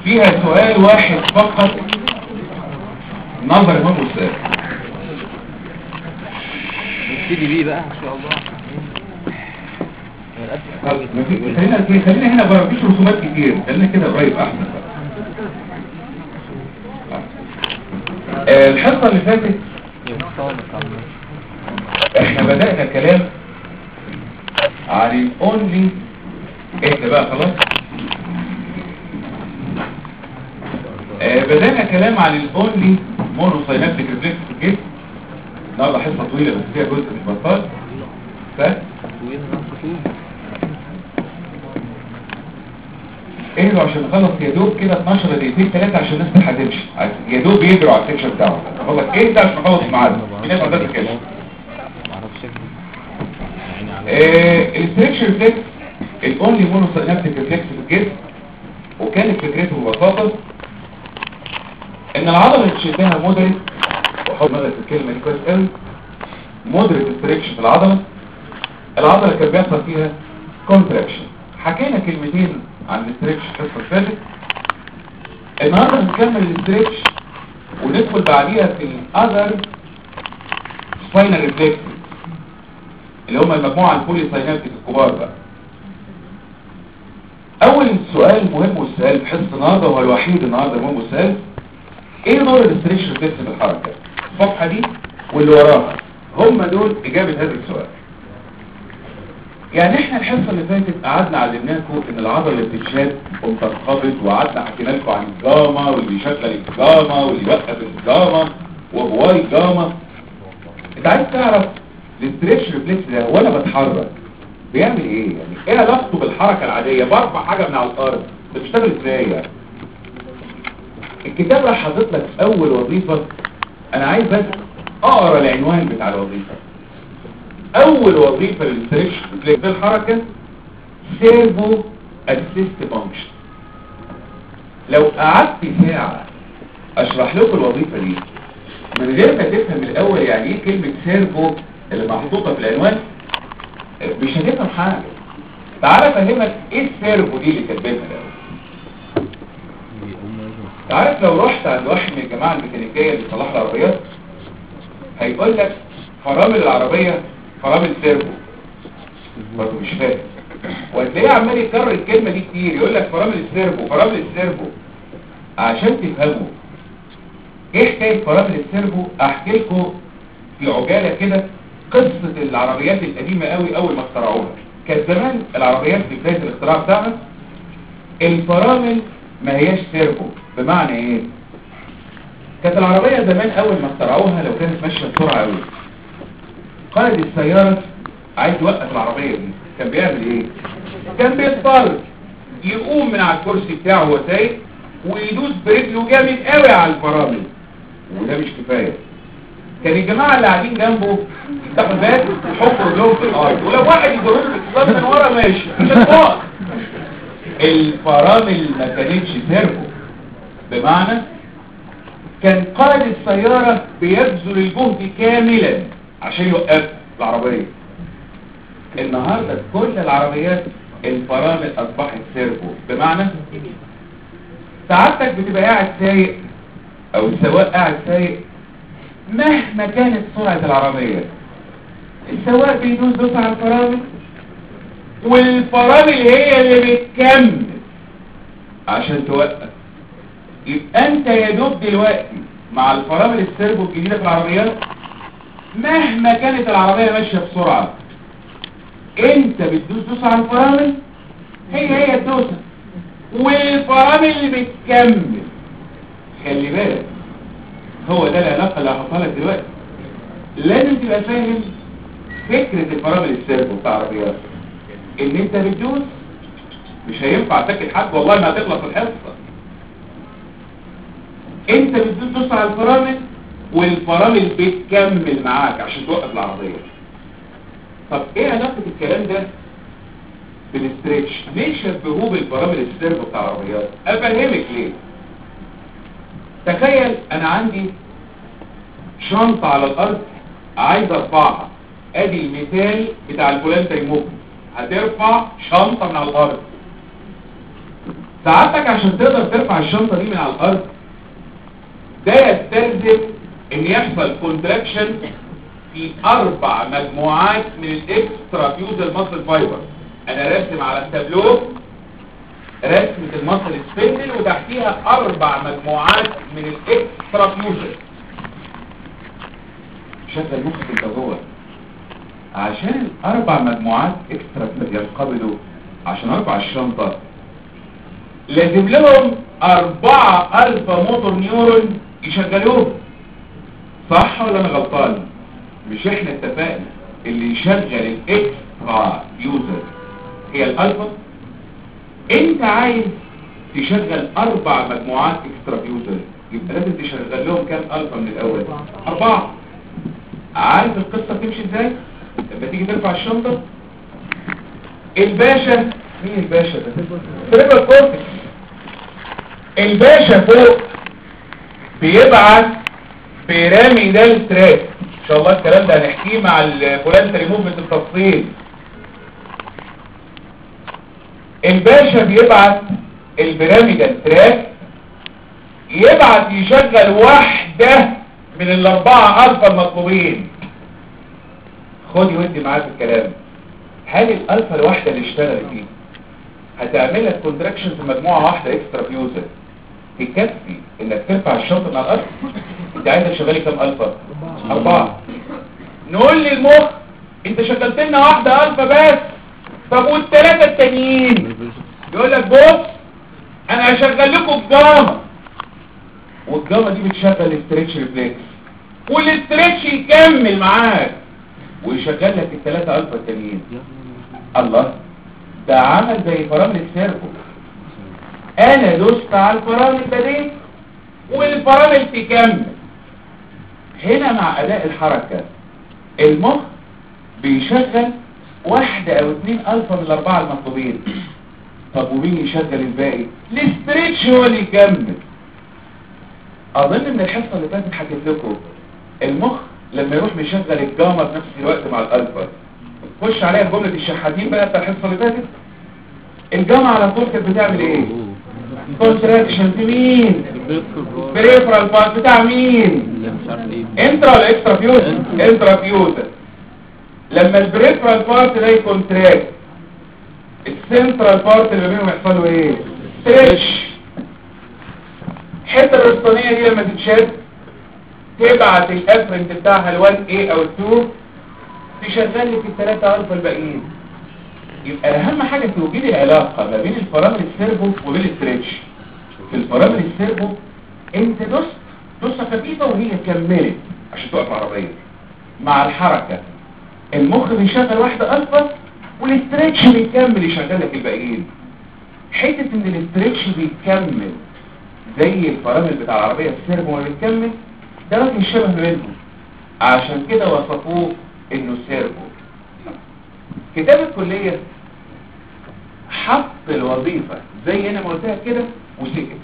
فيها سؤال واحد فقط نظر امام السؤال نبتدي بيه بقى ان شاء الله طب ما في- خلينا خلينا هنا بقى مفيش رسومات كتير خلينا كده قريب احسن بقى آه، الحصه اللي فاتت احنا بدأنا كلام عن الاونلي اهدى بقى خلاص آه، بدأنا كلام عن الاونلي مونوساينابتيك ريفلكس في الجسم النهارده حصه طويله بس فيها جزء مش بطال ف اهدوا عشان نخلص يا دوب كده 12 دقيقتين ثلاثه عشان الناس ما تحزنش يا دوب يجروا على السكشن بتاعهم بقول لك اهدى عشان نخلص الميعاد في ناس عندها كده معرفش شكله يعني على الاستريكش ريفلكس الاونلي مونوساينابتيك ريفلكس في الجسم وكانت فكرته ببساطه ان العضله اللي شايفاها مودريت وحط بالك في الكلمه دي كويس قوي مودريت استريكش في العضله العضله كان بيحصل فيها كونتراكشن حكينا كلمتين عن الاستريكش الحصه اللي فاتت النهارده هنكمل الاستريكش وندخل بعديها في الاذر سباينال ريفلكس اللي هم المجموعة البولي ساينابتيك الكبار بقى اول سؤال مهم والسؤال في حصة النهاردة وهو الوحيد النهاردة مهم والسؤال ايه دور الاستريكشن ريفلكس في الحركة الصفحة دي واللي وراها هم دول اجابة هذا السؤال يعني احنا الحصة اللي فاتت قعدنا علمناكم ان العضلة اللي بتتشد وبتنقبض وقعدنا حكينا لكم عن الجاما واللي بيشغل الجاما واللي يوقف الجاما وهواي الجاما انت عايز تعرف الاستريتش ريفلكس ده وانا بتحرك بيعمل ايه يعني ايه علاقته بالحركه العاديه برفع حاجه من على الارض بتشتغل ازاي يعني الكتاب راح حاطط لك اول وظيفه انا عايز بس اقرا العنوان بتاع الوظيفه اول وظيفه للاستريتش ريفلكس في الحركه سيرفو اسيست فانكشن لو قعدت ساعه اشرح لكم الوظيفه دي من غير ما تفهم الاول يعني ايه كلمة سيرفو اللي محطوطة في العنوان مش هتفهم حاجة تعال افهمك ايه السيرفو دي اللي كاتبينها الاول تعرف لو رحت عند واحد من الجماعة الميكانيكية اللي بيصلحوا العربيات هيقول لك فرامل العربية فرامل سيرفو برضه مش فاهم وهتلاقيه عمال يكرر الكلمة دي كتير يقول لك فرامل السيرفو فرامل السيرفو عشان تفهموا ايه حكايه فرامل السيرفو احكي لكم في عجاله كده قصه العربيات القديمه قوي اول ما اخترعوها كانت زمان العربيات في بدايه الاختراع بتاعها الفرامل ما هياش سيرفو بمعنى ايه كانت العربيه زمان اول ما اخترعوها لو كانت ماشيه بسرعه قوي قائد السياره عايز يوقف العربيه دي كان بيعمل ايه كان بيضطر يقوم من على الكرسي بتاعه وهو سايق ويدوس برجله جامد قوي على الفرامل وده مش كفايه كان الجماعه اللي قاعدين جنبه يفتحوا الباب يحطوا رجلهم في الارض ولو واحد يجر له الاتصال من ورا ماشي مش هتقع الفرامل ما كانتش سيرفو بمعنى كان قائد السياره بيبذل الجهد كاملا عشان يوقف العربيه النهارده في كل العربيات الفرامل اصبحت سيرفو بمعنى سعادتك بتبقى قاعد سايق او السواق قاعد سايق مهما كانت سرعة العربية السواق بيدوس دوس على الفرامل والفرامل هي اللي بتكمل عشان توقف يبقى انت يا دوب دلوقتي مع الفرامل السيرفو الجديدة في العربيات مهما كانت العربية ماشية بسرعة انت بتدوس دوس على الفرامل هي هي الدوسة والفرامل اللي بتكمل خلي بالك هو ده العلاقة اللي هحطها لك دلوقتي لازم تبقى فاهم فكرة الفرامل السيرفو بتاع العربيات ان انت بتدوس مش هينفع ساكت حد والله ما هتخلص الحصة انت بتدوس دوس على الفرامل والفرامل بتكمل معاك عشان توقف العربية طب ايه علاقة الكلام ده بالاستريتش ليه شبهوه بالفرامل السيرفو بتاع العربيات افهمك ليه تخيل انا عندي شنطة على الارض عايز ارفعها ادي المثال بتاع الفولنتري موفمنت هترفع شنطة من على الارض ساعتك عشان تقدر ترفع الشنطة دي من على الارض ده يستلزم ان يحصل كونتراكشن في اربع مجموعات من الاكسترا فيوزل ماسل فايبر انا راسم على التابلو رسمة المصل سبندل وتحتيها اربع مجموعات من الاكسترا فيوزل شغل مخك انت جوه عشان الاربع مجموعات اكسترا فيوزل ينقبضوا عشان ارفع الشنطة لازم لهم اربعة الفا موتور نيورون يشغلوه صح ولا انا غلطان مش احنا اتفقنا اللي يشغل الاكسترا يوزر هي الالفا انت عايز تشغل اربع مجموعات اكسترا يوزر يبقى لازم تشغل لهم كام الفا من الاول اربعة عارف القصة تمشي ازاي لما تيجي ترفع الشنطة الباشا مين الباشا ده سيريبرال كورتكس الباشا فوق بيبعت بيراميدال تراك ان شاء الله الكلام ده هنحكيه مع الفولانتري موفمنت بالتفصيل الباشا بيبعت البيراميدال تراك يبعت يشغل واحدة من الاربعة الفا المطلوبين خدي ودي معاك الكلام هل الالفا الواحدة اللي اشتغلت دي هتعمل لك كونتراكشن في مجموعة واحدة اكسترا فيوزر تكفي انك ترفع الشنطة من الارض انت عايز تشغلي كام الفا اربعة نقول للمخ انت شغلت لنا واحدة الفا بس طب والثلاثة التانيين يقول لك بص انا هشغل لكم الجاما والجاما دي بتشغل الاستريتش ريفلكس والاستريتش يكمل معاك ويشغل لك الثلاثة الفا التانيين الله ده عمل زي فرامل السيركو انا دوست على الفرامل بديت والفرامل تكمل هنا مع اداء الحركة المخ بيشغل واحدة او اتنين الفا من الاربعة المطلوبين طب ومين يشغل الباقي الاستريتش هو اللي يكمل اظن ان الحصة اللي فاتت حكيت لكم المخ لما يروح مشغل الجاما في نفس الوقت مع الالفا خش عليها جملة الشحاتين بقى بتاع الحصة اللي فاتت الجاما على طول كانت بتعمل ايه كونتراكشن في مين بريفرال بارت بتاع مين مش عارف ايه انترا ولا اكسترا فيوز انترا فيوز لما البريفرال بارت ده يكونتراكت السنترال بارت اللي بينهم يحصل له ايه ستريتش الحته الوسطانيه دي لما تتشد تبعت الافرنت بتاعها ال1 a او ال2 تشغل لك الثلاثه الفا الباقيين يبقى اهم حاجه توجد العلاقه ما بين الفرامل السيرفو وبين الستريتش في الفرامل السيرفو انت دوست دوسه خفيفه وهي كملت عشان توقف العربيه مع الحركه المخ بيشغل واحده الفا والاستريتش بيكمل يشغل لك الباقيين حته ان الاستريتش بيكمل زي الفرامل بتاع العربيه السيرفو ما بتكمل ده راجل شبه منهم عشان كده وصفوه انه سيرفو كتاب الكليه حط الوظيفه زي انا ما قلتها كده وسكت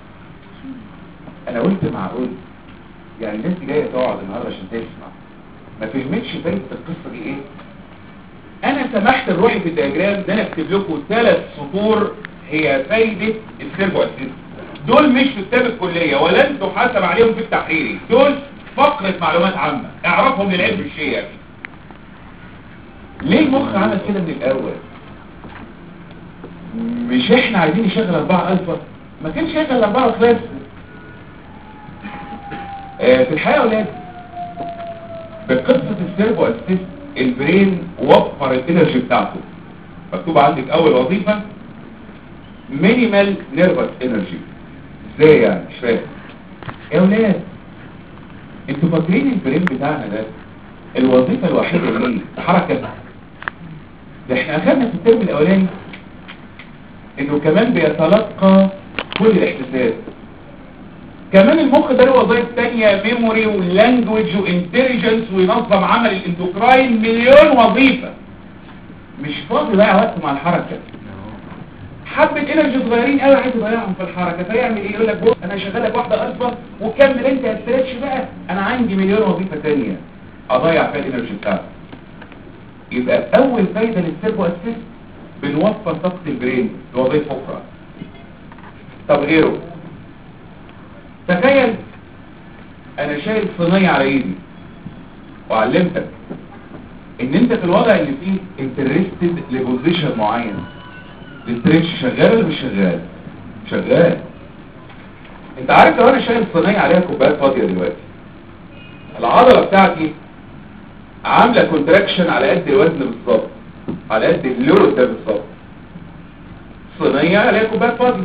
انا قلت معقول يعني الناس دي جايه تقعد النهارده عشان تسمع ما فهمتش فايده القصه دي ايه انا سمحت الروحي في الدياجرام ده انا اكتب لكم ثلاث سطور هي فايده السيرفو اسيست دول مش في كتاب الكليه ولن تحاسب عليهم في التحريري دول فقره معلومات عامه اعرفهم للعلم الشيعي ليه المخ عمل كده من الاول مش احنا عايزين نشغل اربعة الفا ما كانش يشغل اربعة وخلاص آه في الحقيقة يا ولاد بقصة السيرفو اسيست البرين وفر الانرجي بتاعته مكتوب عندك اول وظيفة مينيمال نيرفس انرجي ازاي يعني مش فاهم يا ولاد انتوا فاكرين البرين بتاعنا ده الوظيفة الوحيدة ليه حركة ده احنا اخدنا في الترم الاولاني انه كمان بيتلقى كل الاحساسات كمان المخ ده له وظائف تانية ميموري ولانجوج وانتليجنس وينظم عمل الاندوكراين مليون وظيفة مش فاضي ضيع وقت مع الحركة حبة انرجي صغيرين قوي عايز يضيعهم في الحركة فيعمل ايه يقول لك بص انا هشغلك واحدة اكبر وكمل انت يا ستريتش بقى انا عندي مليون وظيفة تانية اضيع فيها الانرجي بتاعتي يبقى اول فايدة للسيرفو اسيست بنوفر طاقة البرين لوظائف اخرى طب غيره تخيل انا شايل صينية على ايدي وعلمتك ان انت في الوضع اللي فيه انترستد لبوزيشن معين الاستريتش شغال ولا مش شغال شغال انت عارف لو انا شايل صينية عليها كوبايات فاضية دلوقتي العضلة بتاعتي عاملة كونتراكشن على قد الوزن بالظبط على قد اللود ده بالظبط صينية عليها كوبايات فاضية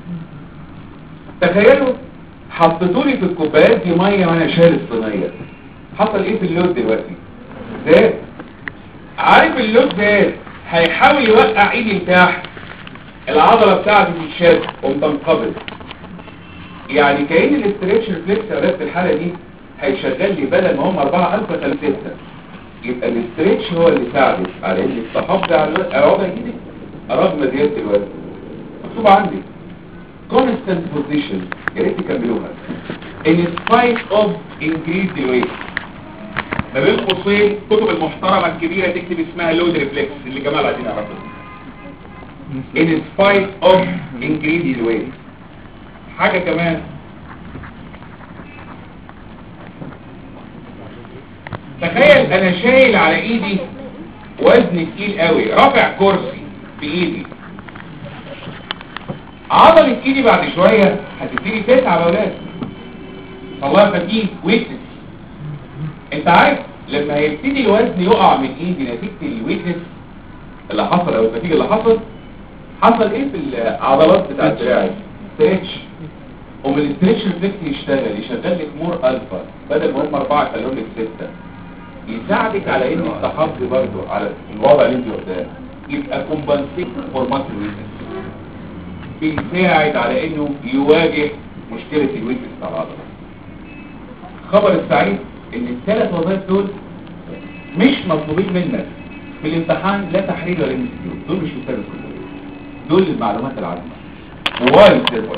تخيلوا حطيتولي في الكوبايات دي مية وانا شايل الصينية حصل ايه في اللود دلوقتي زاد عارف اللود زاد هيحاول يوقع ايدي لتحت العضلة بتاعتي تتشد ومتنقبض يعني كأن الاستريتش ريفلكس يا في الحالة دي هيشغل لي بدل ما هم 4 ألف خلال 6 يبقى الاستريتش هو اللي ساعدك على انك تحافظ على وضع ايدك رغم زيادة الوزن مكتوب عندي constant position يا ريت تكملوها in spite of increased weight ما بين قوسين كتب المحترمة الكبيرة تكتب اسمها لود ريفلكس اللي جمال عايزين يعرفوها in spite of increased weight حاجة كمان تخيل انا شايل على ايدي وزن تقيل قوي رافع كرسي بايدي عضلة ايدي بعد شوية هتبتدي تتعب يا ولاد والله فتيك ويكنس انت عارف لما هيبتدي الوزن يقع من ايدي نتيجة الويكنس اللي حصل او الفتيج اللي حصل حصل ايه في العضلات بتاعت الدراع ستريتش ومن الاستريتش ريفلكس يشتغل يشغل لك مور الفا بدل ما هم اربعة خلوهم لك ستة يساعدك على انك تحافظي برضه على الوضع اللي انت واخداه يبقى كومبنسيت فور ماسل ويكنس بيساعد على انه يواجه مشكلة الويكنس بتاع العضلة خبر السعيد ان الثلاث وظائف دول مش مطلوبين منك في الامتحان لا تحرير ولا ام دول مش مستوى الكليه دول المعلومات العامه واي سيرفر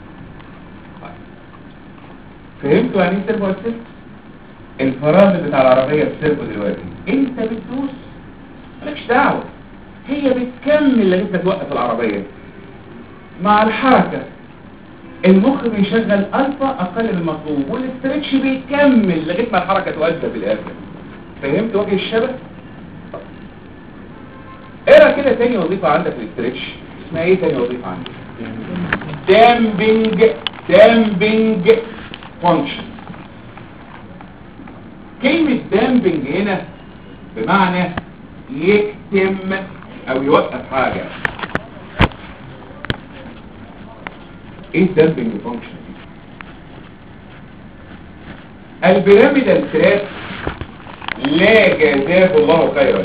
فهمتوا يعني ايه سيرفو اسيست الفرامل بتاع العربيه السيرفو دلوقتي انت بتدوس مالكش دعوه هي بتكمل لغايه ما توقف العربيه مع الحركه المخ بيشغل الفا اقل من المطلوب والاسترتش بيكمل لغايه ما الحركه تؤدى في الاخر فهمت وجه الشبه اقرا كده تاني وظيفه عندك في الاسترتش اسمها ايه تاني وظيفه عندك دامبنج دامبنج فانكشن كلمه دامبنج هنا بمعنى يكتم او يوقف حاجه ايه الدامبنج فانكشن البيراميدال تراك لا جزاه الله خيرا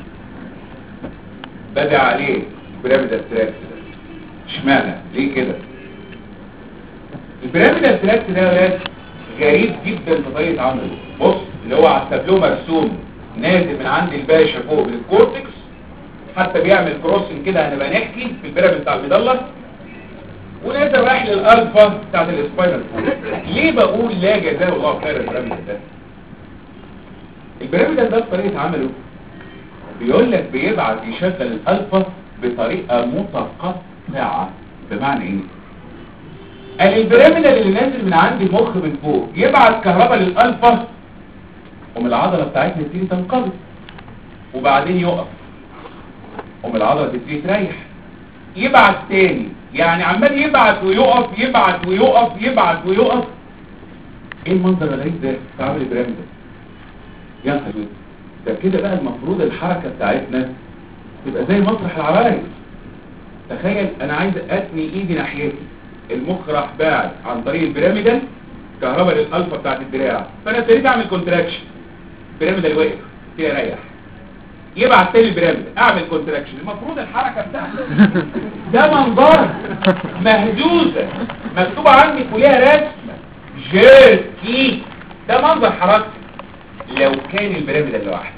بدأ عليه البيراميدال تراك ده اشمعنى ليه كده البيراميدال تراك ده يا ولاد غريب جدا في طريقه عمله بص اللي هو على التابلو مرسوم نازل من عند الباشا فوق للكورتكس حتى بيعمل كروسنج كده هنبقى نحكي في البيراميد بتاع المضله ونازل رايح للالفا بتاعت السباينال كورد ليه بقول لا جزاه الله خير البيراميد ده البيراميد ده بطريقه عمله بيقول لك بيبعت يشغل الالفا بطريقه متقطعه بمعنى ايه قال البيراميد اللي نازل من عند المخ من فوق يبعت كهرباء للالفا ومن العضله بتاعتنا تبتدي تنقبض وبعدين يقف ومن العضله تبتدي تريح يبعت تاني يعني عمال يبعت ويقف يبعت ويقف يبعت ويقف ايه المنظر الغريب ده في عمل البيراميد يا نهار اسود ده كده بقى المفروض الحركه بتاعتنا تبقى زي مسرح العرايس تخيل انا عايز اتني ايدي ناحيتي المخ راح باعت عن طريق البيراميدال كهرباء للالفا بتاعت الدراع فانا ابتديت اعمل كونتراكشن البيراميدال وقف كده ريح يبعت تاني البيراميدال اعمل كونتراكشن المفروض الحركه بتاعتي ده منظر مهزوزه مكتوبه عندي وليها رسمه جيركي ده منظر حركتي لو كان البيراميدال لوحده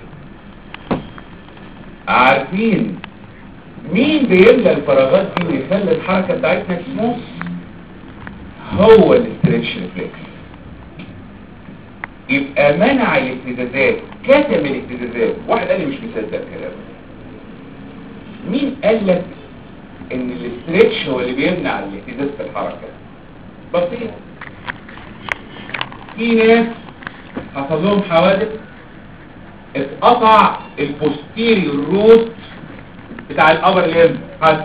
عارفين مين بيملى الفراغات دي ويخلي الحركه بتاعتنا سموث هو الاستريتش ريفلكس يبقى منع الاهتزازات كتم الاهتزازات واحد قال لي مش مصدق كلامه مين قال لك ان الاستريتش هو اللي بيمنع الاهتزاز في الحركة بسيط في ناس حصل لهم حوادث اتقطع البوستيريور روت بتاع الابر ليم حادثة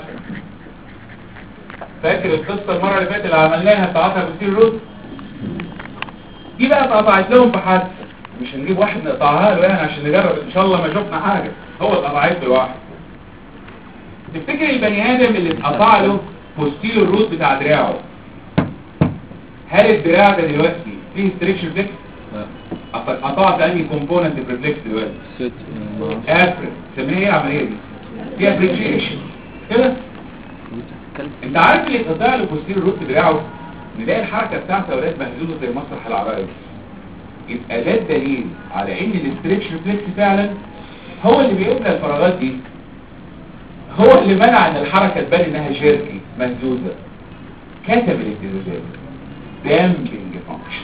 فاكر القصة المرة اللي فاتت اللي عملناها بتاعتها البوستيريور روت دي بقى اتقطعت لهم في حادثة مش هنجيب واحد نقطعها له يعني عشان نجرب ان شاء الله ما شفنا حاجة هو اتقطعت له واحد تفتكر البني ادم اللي اتقطع له بوستيريور روت بتاع دراعه هل الدراع ده دلوقتي فيه ستريتش ريفلكس لا قطعت انهي كومبوننت الريفلكس دلوقتي ست ما اعرفش افرد سميها ايه العمليه دي فيها ابريشيشن كده انت عارف اللي اتقطع له بوستيريور روت دراعه نلاقي الحركه بتاعته اولاد مهزوزه زي مسرح العرايس يبقى ده الدليل على ان الاستريتش ريفلكس فعلا هو اللي بيملى الفراغات دي هو اللي منع ان الحركه تبان انها شركي مهزوزه كتب الاهتزازات دامبنج فانكشن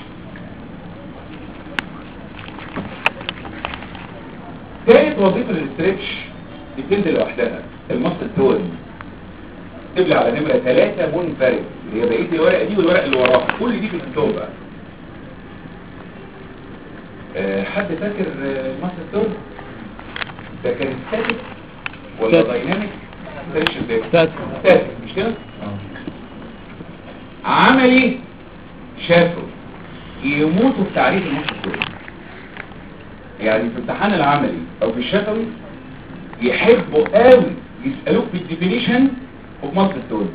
تالت وظيفه للاستريتش بتنزل لوحدها المصل تون تبلع على نمره ثلاثة منفرد اللي هي بقيه الورقه دي والورق اللي وراها كل دي في الكتاب بقى آه، حد فاكر آه، المصل تون ده كان ستاتيك ولا Static. دايناميك ستاتيك ستاتيك. ستاتيك مش كده عملي شافوا يموتوا في تعريف المصل تون يعني في امتحان العملي او في الشفوي يحبوا قوي يسألوك في الديفينيشن وفي مصر التون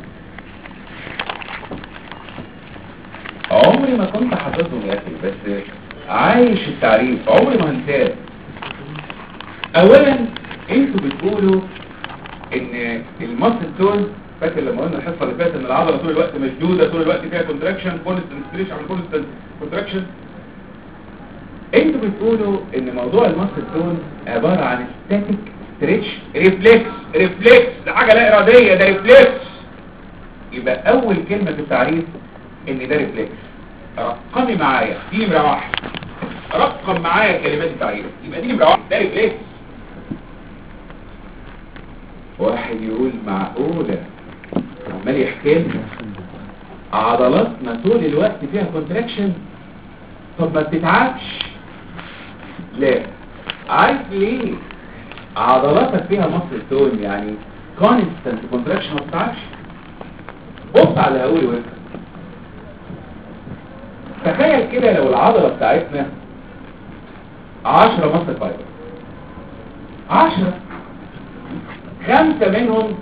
عمري ما كنت حافظهم يا اخي بس عايش التعريف عمري ما هنساه اولا انتوا بتقولوا ان المصر التون فاكر لما قلنا الحصه اللي فاتت ان العضله طول الوقت مشدوده طول الوقت فيها كونتراكشن كونستنت ستريش عن كونستنت كونتراكشن انتوا بتقولوا ان موضوع المصل تون عبارة عن ستاتيك ستريتش ريفلكس ريفلكس ده حاجة لا ارادية ده ريفلكس يبقى اول كلمة في التعريف ان ده ريفلكس رقمي معايا دي نمرة واحد رقم معايا كلمات التعريف يبقى دي نمرة واحد ده ريفلكس واحد يقول معقولة عمال يحكي لنا عضلاتنا طول الوقت فيها كونتراكشن طب ما بتتعبش لا عارف ليه عضلاتك فيها مصر تون يعني كونستنت كونتراكشن ما بتتعبش بص على هقول وانت تخيل كده لو العضلة بتاعتنا عشرة مصر فايبر عشرة خمسة منهم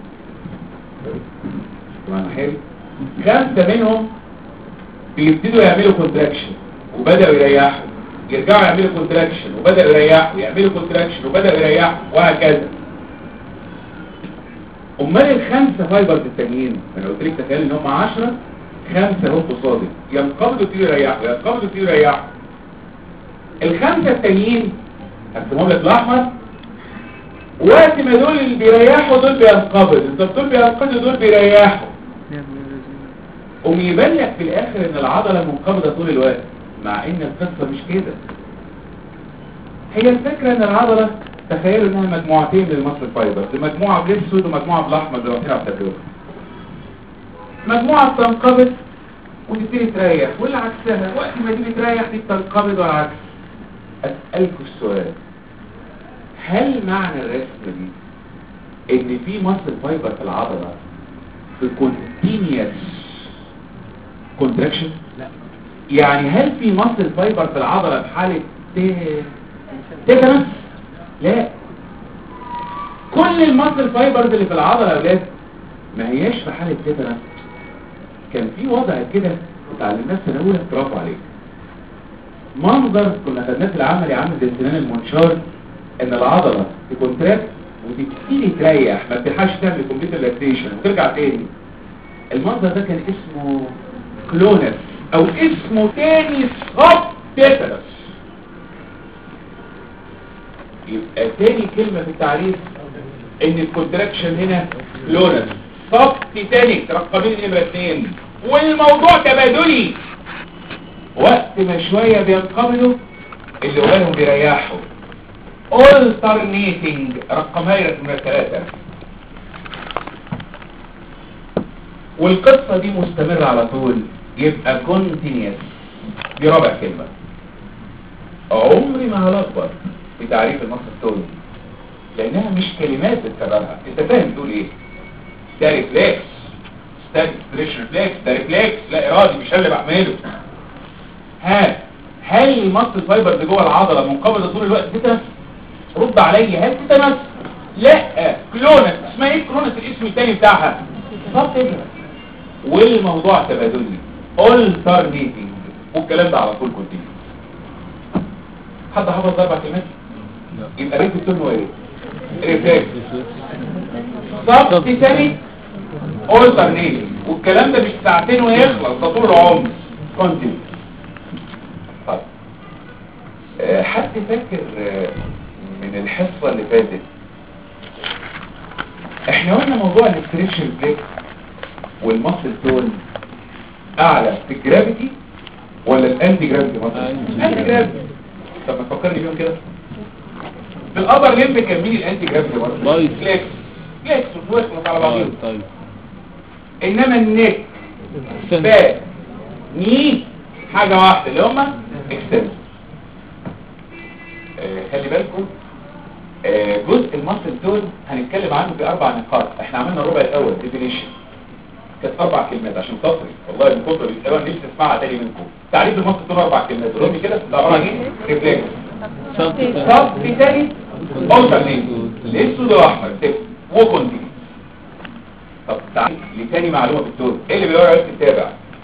طبعا حلو خمسة منهم بيبتدوا يعملوا كونتراكشن وبدأوا يريحوا يرجعوا يعملوا كونتراكشن وبدأوا يريحوا يعملوا كونتراكشن وبدأوا يريحوا وهكذا امال الخمسة فايبرز التانيين انا قلت لك تخيل ان هم 10 خمسة هم قصادي ينقبضوا فيه يريحوا ينقبضوا فيه يريحوا الخمسة التانيين هرسمهم لك الاحمر وقت ما دول اللي بيريحوا دول بينقبضوا طب دول بينقبضوا دول بيريحوا قوم يبان لك في الاخر ان العضلة منقبضة طول الوقت مع ان القصة مش كده هي الفكرة ان العضلة تخيلوا انها مجموعتين للمصل فايبرز مجموعة بالاسود ومجموعة بالاحمر زي ما قلنا على التدوير مجموعة بتنقبض وتبتدي تريح والعكسها وقت ما دي بتريح دي بتنقبض والعكس اسألكوا السؤال هل معنى الرسمة دي ان في مصل فايبر في العضلة في continuous contraction لا يعني هل في مصل فايبر في العضلة في حالة ت- تيتانس لا كل المصل فايبرز اللي في العضلة يا اولاد ما هياش في حالة تيتانس كان في وضع كده اتعلمناه في سنة اولى برافو عليك منظر كنا خدناه في العمل عامل زي سنان المنشار ان العضلة تكونتراكت وتبتدي تريح ما بتلحقش تعمل كومبليت ريلاكسيشن وترجع تاني المنظر ده كان اسمه كلونس او اسمه تاني صب تيتانس يبقى تاني كلمة في التعريف ان الكونتراكشن هنا كلونس صب تيتانيك رقمين نمرة اتنين والموضوع تبادلي وقت ما شوية بينقبضوا اللي قبالهم بيريحوا alternating رقمها لك نمرة ثلاثة والقصة دي مستمرة على طول يبقى continuous دي رابع كلمة عمري ما هلخبط في تعريف النص التوني لانها مش كلمات بتكررها انت فاهم تقول ايه ده ريفلكس ستاتيك ستريشن ريفلكس ده ريفلكس لا ارادي مش انا اللي بعمله ها هل المصل فايبر اللي جوه العضله منقبضه طول الوقت تتنفس رد عليا هل تتنفس لا كلونس اسمها ايه كلونس الاسم الثاني بتاعها بالظبط كده والموضوع تبادلي alternating والكلام ده على طول كونتينيو حد حفظ اربع كلمات يبقى ريت التون هو ايه ريفلكس صف تاني alternating والكلام ده مش ساعتين ويخلص ده طول العمر كونتينيو طيب آه، حد فاكر آه، من الحصة اللي فاتت احنا قلنا موضوع الاستريتش ريفلكس والمصل تون اعلى في الجرافيتي ولا الانتي جرافيتي مثلا الانتي جرافيتي طب ما تفكرني بيهم كده في الابر ليمب كان مين الانتي جرافيتي مثلا بايظ. فليكس فليكس وفليكس على اه بعضهم طيب انما النك استنى. باك ني حاجة واحدة اللي هما اكستنس خلي بالكم آه، جزء المصل دول هنتكلم عنه في اربع نقاط احنا عملنا الربع الاول ديفينيشن كانت اربع كلمات عشان خاطري والله من كتر الاول نفسي اسمعها تاني منكم تعريف المصل دول اربع كلمات قولوا لي كده ده عباره عن ايه ريفلكس صف تاني. صف تاني اوتر ليه الاسود واحمر تكتب وكونتينيو طب تعالى لتاني معلومه في التون ايه اللي بيقول عليك تتابع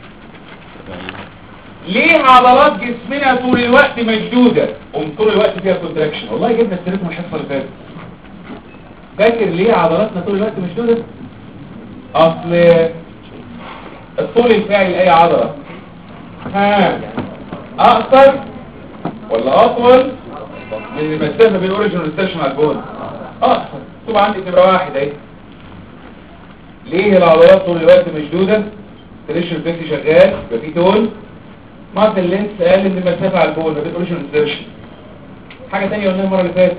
ليه عضلات جسمنا طول الوقت مشدودة ومن طول الوقت فيها كونتراكشن والله جبنا السيرتم الحصة اللي فاتت فاكر ليه عضلاتنا طول الوقت مشدودة اصل الطول الفاعل لاي عضلة ها اقصر ولا اطول من المسافة بين اوريجن والستيشن على البون اقصر طبعا عندي نمرة واحد اهي ليه العضلات طول الوقت مشدودة تريشن فيكسي شغال يبقى في تون مارت اللينس اقل من المسافة على البول ما بتقولش انسيرشن حاجة تانية قلناها المرة اللي فاتت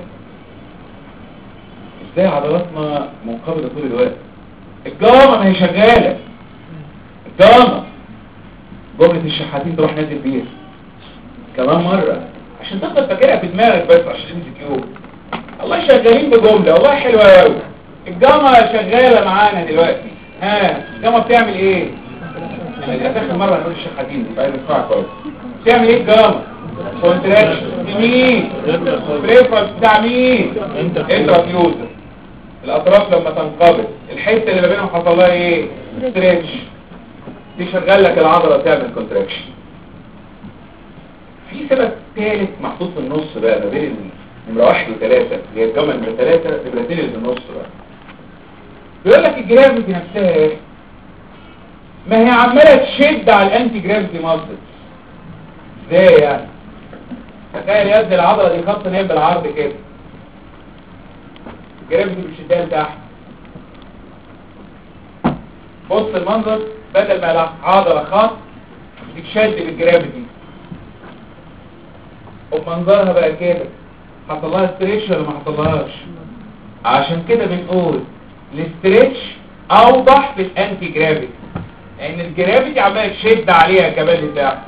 ازاي عضلاتنا منقبضة طول الوقت الجامة ما هي شغالة الجامة جملة الشحاتين تروح نازل بيها كمان مرة عشان تفضل فاكرها في دماغك بس عشان ام كيو الله شغالين بجملة والله حلوة قوي الجامة شغالة معانا دلوقتي ها الجامة بتعمل ايه يعني اخر مرة هنقول الشحاتين دي بقى نسمعها كويس بتعمل ايه الجامة كونتراكشن مين بريفرنس بتاع مين انترافيوزر الاطراف لما تنقبض الحته اللي ما بينهم حصل لها ايه ستريتش تشغل لك العضله تعمل كونتراكشن في سبب ثالث محطوط في النص بقى ما بين نمره واحد وثلاثه اللي هي الجمله نمره ثلاثه نمرتين اللي في النص بقى بيقول لك الجرافيتي نفسها ايه ما هي عماله تشد على الانتي جرافيتي ماسل ازاي يعني تخيل يا ابني العضله دي خط نايم بالعرض كده الجرافيتي بتشدها لتحت بص المنظر بدل ما العضله خط بتتشد بالجرافيتي ومنظرها بقى كده حصل لها ستريتش ولا ما حصلهاش عشان كده بنقول الاستريتش اوضح في الانتي جرافيتي لان الجرافيتي عماله تشد عليها كمان بتاع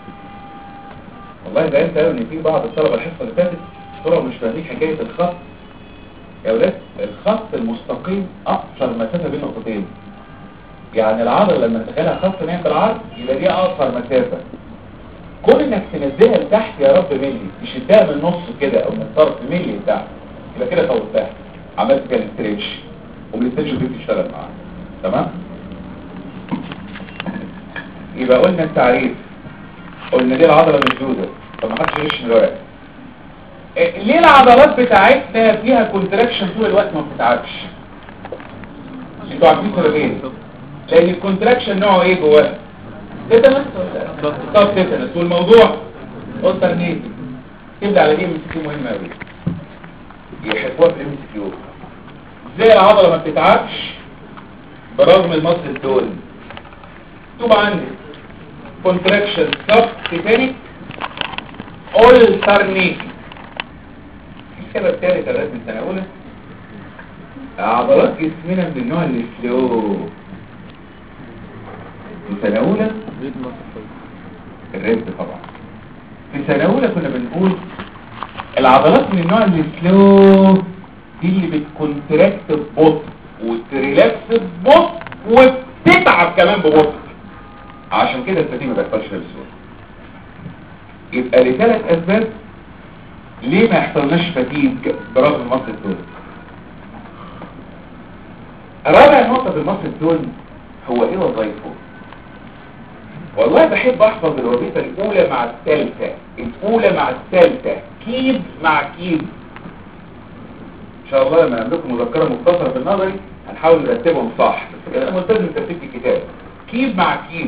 والله ده انت قالوا ان في بعض الطلبه الحصه اللي فاتت طلعوا مش فاهمين حكايه الخط يا ولاد الخط المستقيم اقصر مسافه بين نقطتين يعني العضله لما نتخيلها خط نايم بالعرض يبقى دي اقصر مسافه كون انك تنزلها لتحت يا رب ملي تشدها من النص كده او من الطرف ملي لتحت يبقى كده طولتها عملت كده ستريتش ومن الستريتش دي بتشتغل معاها تمام يبقى قلنا التعريف قلنا ليه العضله مشدوده طب ما حدش يغش من الورق إيه، ليه العضلات بتاعتنا فيها كونتراكشن طول الوقت ما بتتعبش انتوا عارفين سببين لان الكونتراكشن نوعه ايه جواه تيتانس ولا طب تيتانس والموضوع الترنيت تبدا على دي ام سي كيو مهمه قوي يحبوها في الام سي كيو ازاي العضله ما بتتعبش برغم المصل دول تبقى عندي كونتراكشن سب تيتانيك alternating في سبب ثالث الرسم من سنة أولى عضلات جسمنا من النوع اللي سلو في سنة أولى ريد مصر الريد طبعا في سنة أولى كنا بنقول العضلات من النوع اللي سلو دي اللي بتكونتراكت ببطء وتريلاكس ببطء وبتتعب كمان ببطء عشان كده الفتية ما بيحصلش فيها بسهولة يبقى لثلاث أسباب ليه ما يحصلناش فتيج برغم المصل التون رابع نقطة في المصل التون هو ايه وظائفه والله بحب احفظ الوظيفة الاولى مع الثالثة الاولى مع الثالثة كيب مع كيب ان شاء الله لما نعمل لكم مذكرة مختصرة في النظري هنحاول نرتبهم صح بس كده انا ملتزم بترتيب الكتاب كيب مع كيب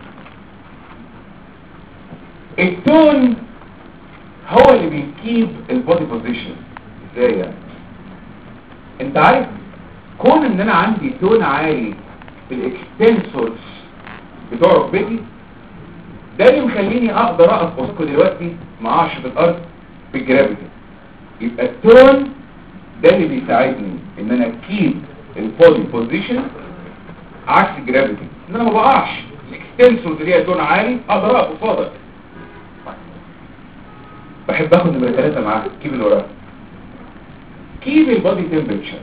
التون هو اللي بيكيب البودي بوزيشن ازاي يعني انت عارف كون ان انا عندي تون عالي في الاكستنسورز بتوع ركبتي ده اللي مخليني اقدر اقف وسطكم دلوقتي ما اقعش في الارض بالجرافيتي يبقى التون ده اللي بيساعدني ان انا اكيب البودي بوزيشن عكس الجرافيتي ان انا ما بقعش الاكستنسورز اللي هي تون عالي اقدر اقف قصادك بحب اخد نمرة ثلاثة معاها كيب اللي وراها كيب البادي تمبرتشر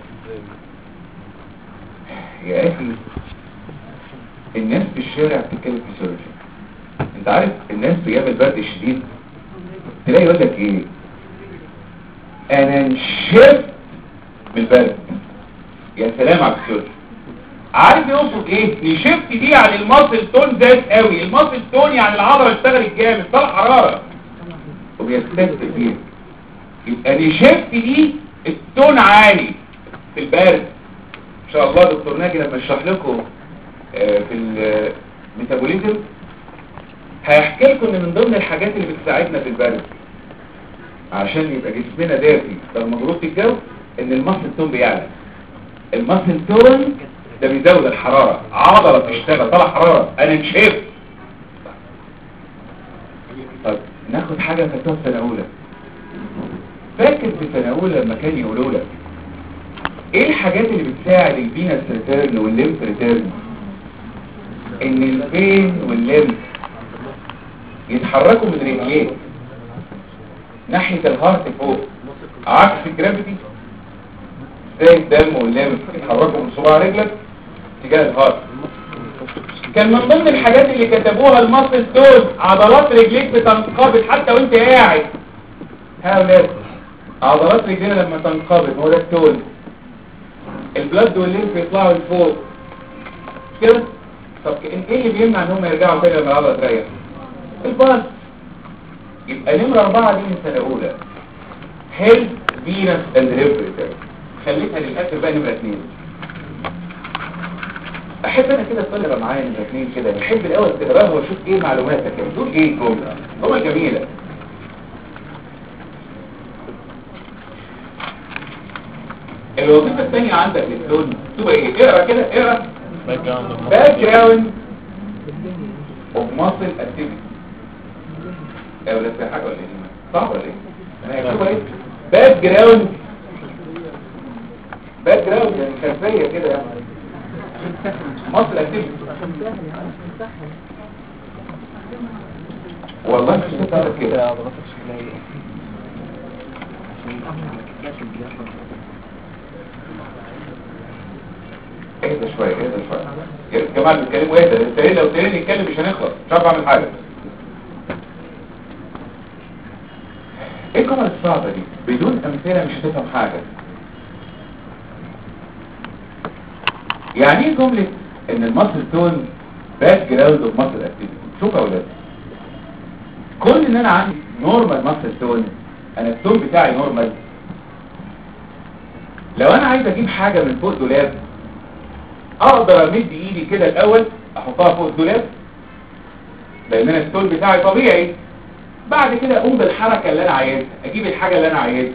يا اخي الناس في الشارع بتتكلم فيسيولوجي انت عارف الناس في ايام البرد الشديد تلاقي يقول لك ايه انا نشفت من البرد يا سلام على الفيسيولوجي عارف يقصد ايه نشفت دي يعني المصل تون زاد قوي المصل تون يعني العضله اشتغلت جامد طلع حراره وبيستفد فيها يبقى نشفت دي التون عالي في البرد ان شاء الله دكتور ناجي لما يشرح لكم آه، في الميتابوليزم هيحكي لكم ان من ضمن الحاجات اللي بتساعدنا في البرد عشان يبقى جسمنا دافي رغم ضغوط الجو ان المصل تون بيعلى المصل تون ده بيزود الحرارة عضلة بتشتغل طلع حرارة انا نشفت طب ناخد حاجة خدتوها في سنة أولى فاكر في سنة أولى لما كان يقولوا لك ايه الحاجات اللي بتساعد الفينس ريتيرن والليمف ريتيرن ان الفين والليمف يتحركوا من رجليه ناحية الهارت فوق عكس الجرافيتي زي الدم والليمف يتحركوا من صباع رجلك تجاه الهارت كان من ضمن الحاجات اللي كتبوها المصل دول عضلات رجليك بتنقبض حتى وانت قاعد ها يا ولاد عضلات رجلينا لما تنقبض هو ده التون البلد والليمف يطلعوا لفوق كده طب ايه اللي بيمنع ان هم يرجعوا تاني لما العضله تريح البلد يبقى نمرة أربعة دي من سنة أولى هيلث فينس اند ريفريتر خليتها للآخر بقى نمرة اتنين احب انا كده الطلبه معايا من الاثنين كده بحب الاول تقراها واشوف ايه معلوماتك يعني تقول ايه الجمله جمله جميله الوظيفه الثانيه عندك للتون تبقى ايه اقرا كده اقرا باك جراوند باك جراوند اوف ماسل اكتيفيتي يا ولا في حاجه ولا ايه صح ولا ايه انا هكتبها ايه باك جراوند باك جراوند يعني خلفيه كده يعني مصر اكتيفيتي والله مش هتعرف كده عضلاتك شكلها ايه اهدى شويه اهدى شويه يا جماعه بيتكلموا اهدى انت ايه لو تاني نتكلم مش هنخلص مش عارف اعمل حاجه ايه الجمل الصعبه دي بدون امثله مش هتفهم حاجه يعني ايه جمله ان المصل تون باك جراوند اوف مصل اكتيفيتي شوف يا اولاد كل ان انا عندي نورمال مصل تون انا التون بتاعي نورمال لو انا عايز اجيب حاجه من فوق دولاب اقدر امد ايدي كده الاول احطها فوق الدولاب لان انا التون بتاعي طبيعي بعد كده اقوم بالحركه اللي انا عايزها اجيب الحاجه اللي انا عايزها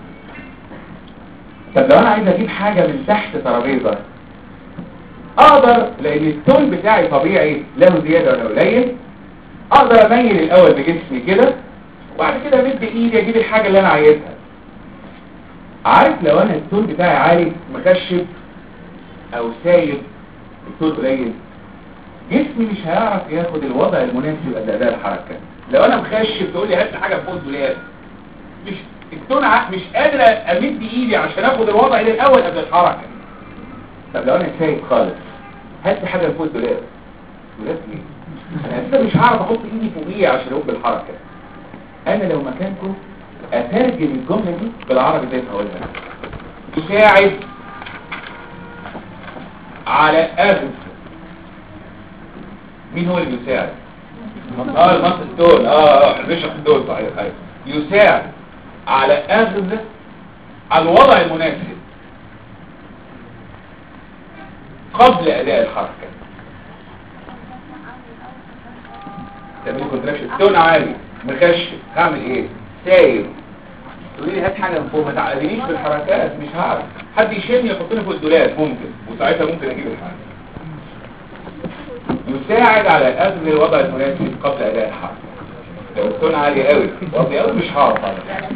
طب لو انا عايز اجيب حاجه من تحت ترابيزه اقدر لان التون بتاعي طبيعي له زياده ولا قليل اقدر اميل الاول بجسمي كده وبعد كده امد ايدي اجيب الحاجه اللي انا عايزها عارف لو انا التون بتاعي عالي مكشف او سايب التون قليل جسمي مش هيعرف ياخد الوضع المناسب لأداء الحركة لو انا مخشب تقول لي هات لي حاجة فوق الدولاب مش التون ع- مش قادر امد ايدي عشان اخد الوضع ده الاول قبل الحركة طب لو انا سايب خالص هات لي حاجة فوق الدولاب دولاب ايه انا اساسا مش هعرف احط ايدي فوقيه عشان اقوم بالحركة انا لو مكانكم اترجم الجملة دي بالعربي زي ما هقولها تساعد على اخذ مين هو اللي بيساعد اه المنطق دول اه اه بيشرح دول صحيح صحيح يساعد على اخذ الوضع المناسب قبل اداء الحركة تعمل كونتراكشن تون عالي مخشب هعمل ايه سايب تقولي لي هات حاجه من فوق ما تعقدنيش في الحركات مش هعرف حد يشيلني يحطني فوق الدولاب ممكن وساعتها ممكن اجيب الحاجه يساعد على اخذ الوضع المناسب قبل اداء الحركه لو التون عالي قوي واطي قوي مش هعرف على فكرة.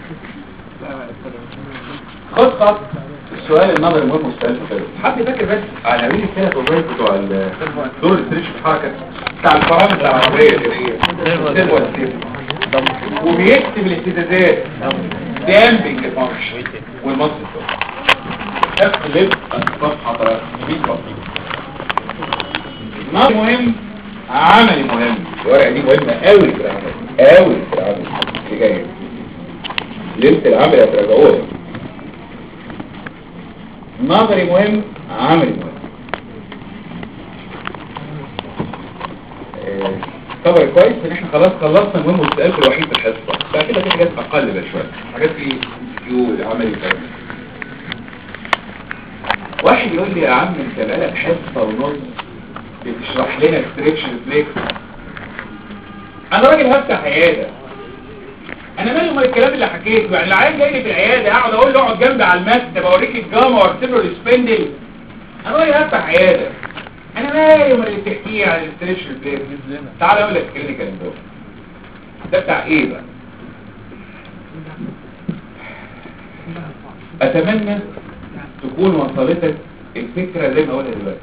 خد خط السؤال النظري المهم والسؤال الفكري حد فاكر بس عناوين الثلاث وظائف بتوع ال- دور الاستريتش في الحركه بتاع الفرامل العربيه اللي هي السيل والسيل وبيكتب الاهتزازات دامبنج فانكشن والمصل اقلب الصفحه 100 بسيط نظري مهم عملي مهم الورقه دي مهمه قوي في العمل قوي في العمل اللي جايه ليله العمل هتراجعوها نظري مهم عملي مهم آه، خبر كويس ان احنا خلاص خلصنا المهم والسؤال الوحيد في الحصه بعد كده في حاجات اقل بقى شويه حاجات في كيو عملي كويس واحد يقول لي يا عم انت بقالك حصه ونص بتشرح لنا ستريتش ريفلكس انا راجل هفتح عياده انا مالي من الكلام اللي حكيته يعني العيان جاي لي في العياده اقعد اقول له اقعد جنبي على المكتب اوريك الجاما وارسم له السبندل انا راجل هفتح عياده انا مالي من اللي بتحكيه عن الستريتش ريفلكس تعال اقول لك كلينيكال دور ده بتاع ايه بقى اتمنى تكون وصلتك الفكره زي ما قلنا دلوقتي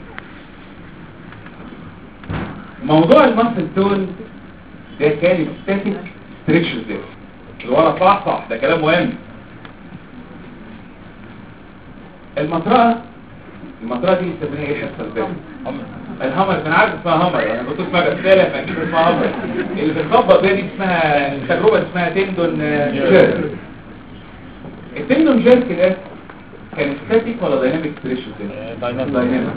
موضوع المصل تون ده كان ستاتيك ستريتش ريفلكس اللي ورا صح صح ده كلام مهم المطرقه المطرقه دي بنسميها ايه الحصه اللي فاتت الهمر انا عارف اسمها همر انا كنت اسمها غساله فاكيد اسمها همر اللي بتطبق دي اسمها تجربه اسمها تندون آه، جيرك التندون جيرك ده كان ستاتيك ولا دايناميك ستريتش دايناميك. دايناميك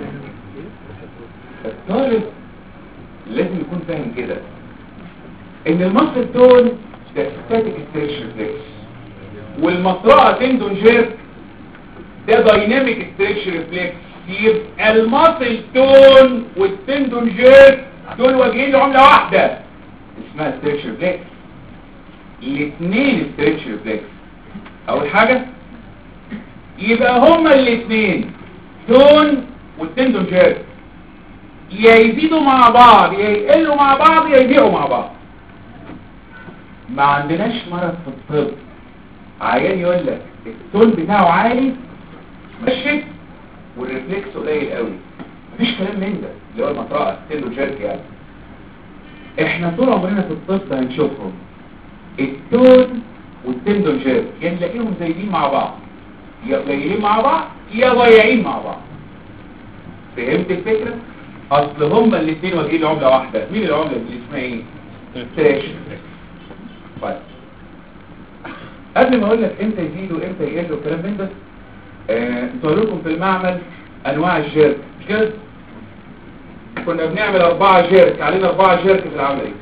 الطالب لازم يكون فاهم كده ان المصل تون ده ستاتيك ستريتش ريفلكس والمطرقه تندون جيرك ده دايناميك ستريتش ريفلكس يبقى المصل تون والتندون جيرك دول واجهين لعمله واحده اسمها ستريتش ريفلكس الاثنين ستريتش ريفلكس اول حاجه يبقى هما الاثنين تون والتندون جيرك يا يزيدوا مع بعض يا يقلوا مع بعض يا يبيعوا مع بعض ما عندناش مرض في الطب عيان يقول لك التون بتاعه عالي مشت والريفلكس قليل قوي مفيش كلام من ده اللي هو المطرقه تندون جيرك يعني احنا طول عمرنا في الطب هنشوفهم التون والتندون جيرك يا نلاقيهم زايدين مع بعض يا قليلين مع بعض يا ضايعين مع بعض فهمت الفكرة؟ اصل هما الاثنين واجهين لعملة واحدة مين العملة اللي اسمها ايه؟ ستريش طيب قبل ما اقول لك امتى يزيدوا امتى يقلوا الكلام من ده آه، انتوا لكم في المعمل انواع الجيرك مش كده؟ كنا بنعمل اربعة جيرك علينا اربعة جيرك في العملية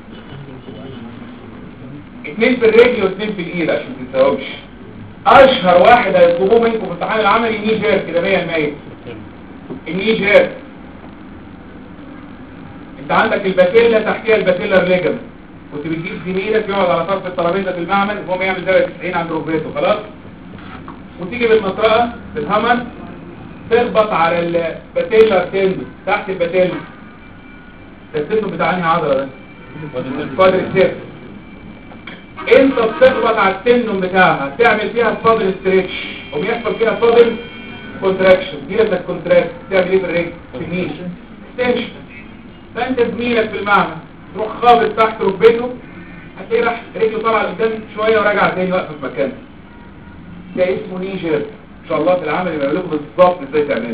اتنين في الرجل واثنين في الايد عشان ما تنساهمش اشهر واحد هيطلبوه منكم في الامتحان العملي ني جيرك ده 100% الني جيرك انت عندك الباتيلا تحتيها الباتيلا ريجم كنت بتجيب زميلك يقعد على طرف الترابيزه في المعمل وهو يعمل زاويه 90 عند ركبته خلاص وتيجي بالمطرقه بالهمر تخبط على الباتيلا تندو تحت الباتيلا ده التندو بتاع انهي عضله ده كوادريسيبس انت بتخبط على التندون بتاعها تعمل فيها فاضل ستريتش وبيحصل فيها فاضل كونتراكشن دي لما كونتراكت تعمل ايه في الرجل تنيش اكستنشن فانت زميلك في المعمل تروح خابط تحت ركبته هتلاقيه راح رجله طالعه لقدام شويه وراجع تاني واقفه في مكانه ده اسمه نيجر ان شاء الله في العمل يبقى لكم بالظبط ازاي تعمله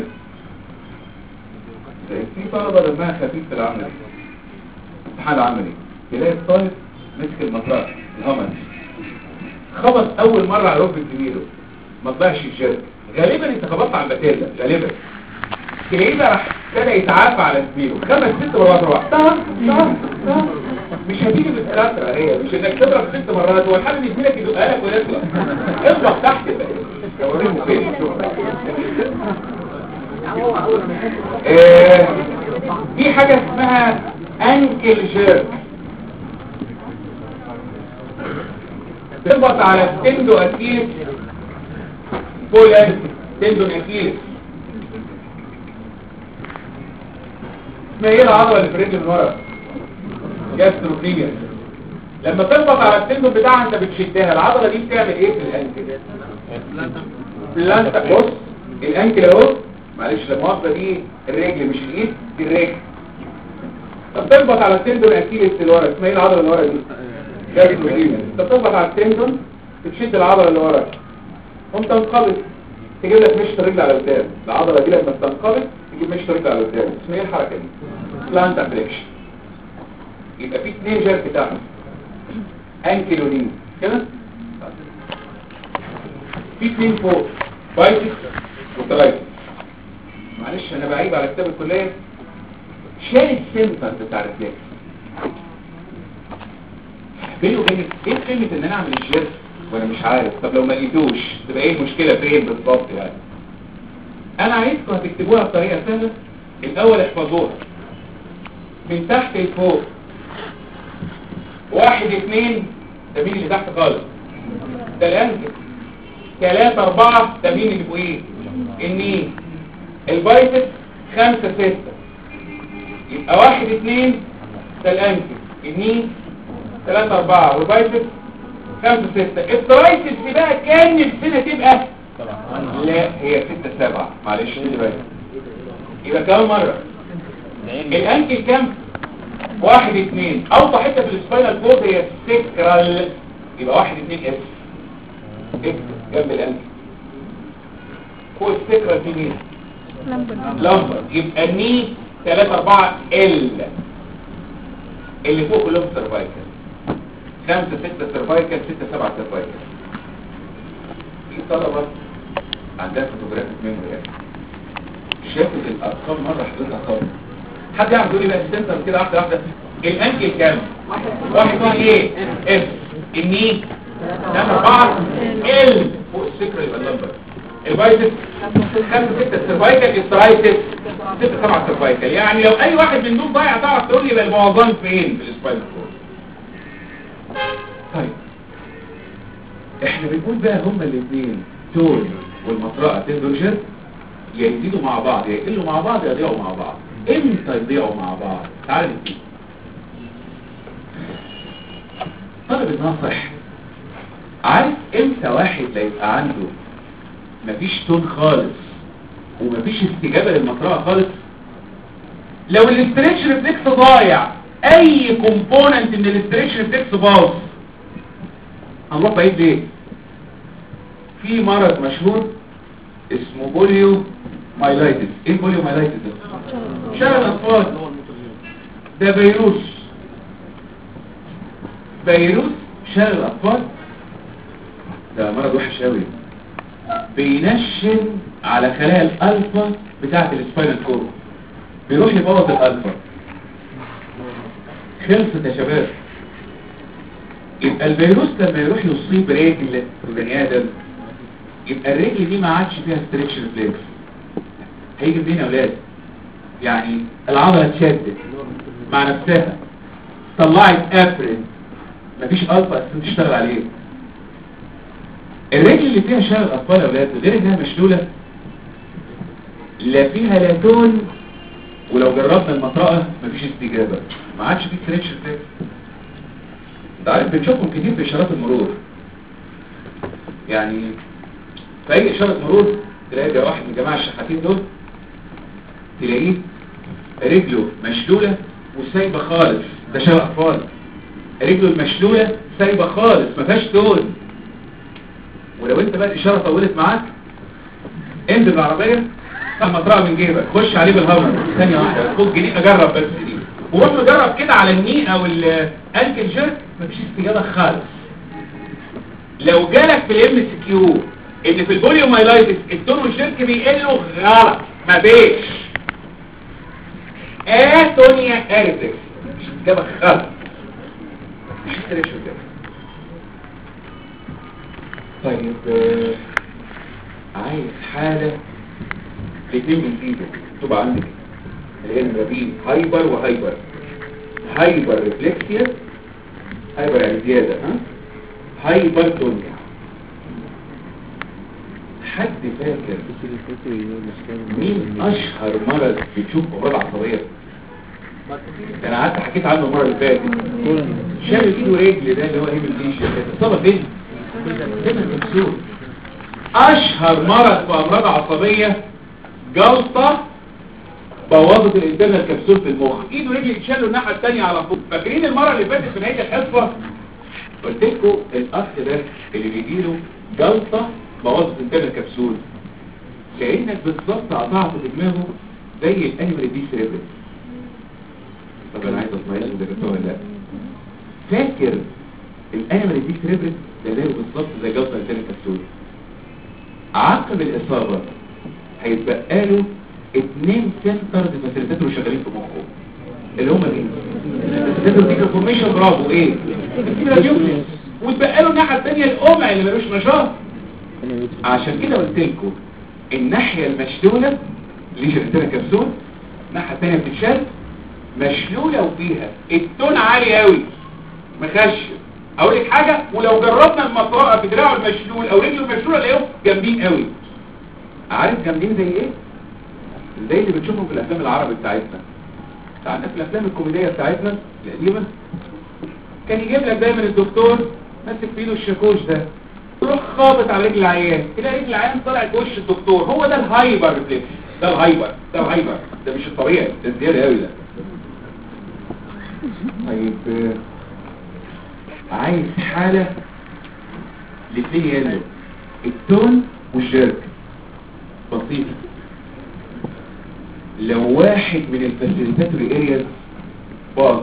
في طلبه دمها خفيف في العمل امتحان عملي تلاقي الطالب مسك المطرقه الهمل خبط اول مره على ركبه زميله ما طلعش الجرك غالبا انت خبطت على الباتيلا غالبا تلاقيه بقى راح ابتدى يتعافى على زميله خمس ست مرات روح طه طه طه مش هتيجي بالكلام هي مش انك تضرب ست مرات هو الحل ان زميلك يدقها لك ويطلع اطلع تحت بقى اوريكم فين آه، في حاجه اسمها انكل جيرك تضغط على التندو اكيلس فول انكل تندون اكيلس اسمها ايه العضله اللي في الرجل من ورا جاستروفيميا لما تضغط على التندون بتاعها انت بتشدها العضله دي بتعمل ايه في الانكل بلانتا بص الانكل اهو معلش لا مؤاخذه دي الرجل مش الايد دي الرجل طب تضغط على التندون اكيلس اللي ورا اسمها ايه العضله اللي ورا دي جاستروفيميا انت بتضغط على التندون بتشد العضله اللي ورا قوم تنقبض تجيب لك مشط الرجل على قدام العضله دي لما تنقبض تجيب مشط الرجل على قدام اسمها ايه الحركه دي بلانتا فليكشن يبقى في اثنين جيرك بتاعهم انكيلونين كده في اثنين فوق بايتكس وترايتكس معلش انا بعيب على كتاب الكليه شال السنتر بتاع الريفلكس بيني وبينك ايه قيمه ان انا اعمل الجيرك وانا مش عارف طب لو ما لقيتوش تبقى ايه المشكله فين بالظبط يعني انا عايزكم هتكتبوها بطريقه سهله الاول احفظوها من تحت لفوق واحد اتنين ده مين اللي تحت خالص ده الانكل ثلاثة اربعة ده مين اللي فوقيه النين البايسس خمسة ستة يبقى واحد اتنين ده الانكل النين ثلاثة اربعة والبايسس خمسة ستة الترايسس دي بقى كان نفسنا تبقى لا هي ستة سبعة معلش خلي بالك يبقى كام مرة الانكل كام واحد اتنين اوطى حته في السباينال كورد هي السكرال يبقى واحد اتنين اس اكتب جنب الانكل فوق السكرال في مين لمبر يبقى الني 3 4 ال اللي فوق كلهم سيرفايكال 5 6 سيرفايكال 6 7 سيرفايكال في طلبه عندها فوتوغرافيك ميموري يعني شافت الارقام مره حضرتها خالص حد يعرف يقول لي بقى السنتر كده واحده واحده الانكل كام واحد واحد ايه اف الني ده اربعه ال فوق السكر يبقى اللمبر البايسس خمسه سته سيرفايكال السترايتس سته سبعه سيرفايكال يعني لو اي واحد من دول ضايع تعرف تقول لي يبقى المعظم فين في السباينال كورد طيب احنا بنقول بقى هما الاثنين تول والمطرقه تندرجر يا يزيدوا مع بعض يا يقلوا مع بعض يا يضيعوا مع بعض امتى يضيعوا مع بعض تعال نبتدي طالب الناصح عارف امتى واحد لا يبقى عنده مفيش تون خالص ومفيش استجابة للمطرقة خالص لو الاستريتش ريفلكس ضايع اي كومبوننت من الاستريتش ريفلكس باظ هنروح بعيد ليه في مرض مشهور اسمه بوليو مايلايتس ايه البوليو مايلايتس ده شلل الاطفال ده فيروس فيروس شلل الاطفال ده مرض وحش قوي بينشن على خلايا الالفا بتاعه السباينال كورد بيروح يبوظ الالفا خلصت يا شباب يبقى الفيروس لما يروح يصيب رجل البني ادم يبقى الرجل دي ما عادش فيها ستريتش ريفلكس هيجي منين يا اولاد يعني العضله اتشدت مع نفسها طلعت افرين مفيش الفا اساسا تشتغل عليه الرجل اللي فيها شلل الاطفال يا اولاد غير انها مشلوله لا فيها لا تون ولو جربنا المطرقه مفيش استجابه ما عادش فيه ستريتش ريفلكس انت عارف بنشوفهم كتير في اشارات المرور يعني في اي اشاره مرور تلاقي ده واحد من جماعه الشحاتين دول تلاقيه رجله مشلوله وسايبه خالص ده شبه اطفال رجله المشلوله سايبه خالص ما فيهاش تون ولو انت بقى الاشاره طولت معاك انزل بالعربيه خد مطرقه من جيبك خش عليه بالهامر ثانيه واحده خد جنيه اجرب بس دي وروح مجرب كده على الني او الانكل جيرك مفيش استجابه خالص لو جالك في الام اس كيو ان في البوليومايلايتس التون والشرك بيقلوا غلط ما فيش اتونيا اريتكس مش استجابه خالص مش استريشن كده طيب آه، عايز حالة الاثنين من ايده تبقى عندك اللي هي النبيل هايبر وهايبر هايبر ريفلكسيا هايبر يعني زيادة ها هايبر تونيا حد فاكر مين اشهر مرض بتشوف امراض عصبية انا قعدت حكيت عنه المره اللي فاتت شال ايده ورجل ده اللي هو هيموفيليشيا اتصاب فين فين المكسور اشهر مرض في امراض عصبيه جلطه بوظت الانترنال كبسول في المخ ايده ورجل يتشالوا الناحيه الثانيه على طول فاكرين المره اللي فاتت في نهايه الحصه قلت لكم الاخ ده اللي بيجي له جلطه بوظت الانترنال كبسول كانك بالظبط قطعت في دماغه زي الانيمال دي سيريبرال طب انا عايز اطمئن ده كده ولا لا فاكر الانيمال دي سيريبرال ده زيه بالظبط زي جلطه الانترنال كبسول عقب الاصابه هيتبقى له اتنين سنترز فاسيليتاتور شغالين في مخه اللي هم مين الفاسيليتاتور دي فورميشن برافو ايه الراديوكليس وتبقى له الناحيه الثانيه القمع اللي ملوش نشاط عشان كده قلت لكم الناحيه المشلوله ليجن كبسول الناحيه الثانيه بتتشال مشلوله وفيها التون عالي قوي مخشب اقول لك حاجه ولو جربنا المطرقه في دراعه المشلول او رجله المشلوله الاقيهم جامدين قوي عارف جامدين زي ايه زي اللي بتشوفهم في الافلام العربي بتاعتنا عندنا في الافلام الكوميديه بتاعتنا القديمه كان يجيب لك دايما الدكتور ماسك في ايده الشاكوش ده يروح خابط على رجل العيان تلاقي رجل العيان طلعت في وش الدكتور هو ده الهايبر ريفلكس ده الهايبر ده الهايبر ده مش الطبيعي ده زياده قوي ده طيب آه، عايز حالة الاثنين يلو التون والشرك بسيطة لو واحد من الفاسيليتاتوري ارياز باظ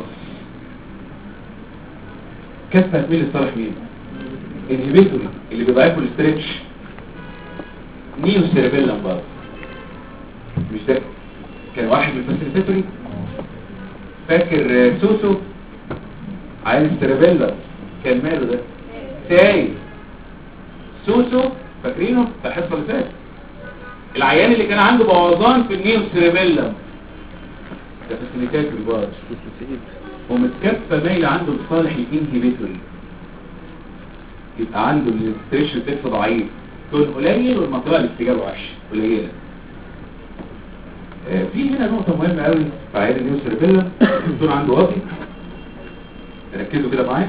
كفة مين لصالح مين انهبيتوري اللي بيضعفوا الاسترتش نيو سيربيلم باظ مش ده كان واحد من الفاسيليتاتوري فاكر آه، سوسو عايز سيربيلم كان ماله ده تاي سوسو فاكرينه في الحصه اللي فاتت العيان اللي كان عنده بوظان في النيو سيربيلم ده فاسيليتاتوري باظ ومتكفى مايل عنده لصالح الانهبيتوري يبقى عنده الاستريشن تكس ضعيف تون قليل والمنطقه الاستجابه وحشه قليله آه، في هنا نقطه مهمه قوي في عيان النيو سيربيلم التون عنده واطي ركزوا كده معايا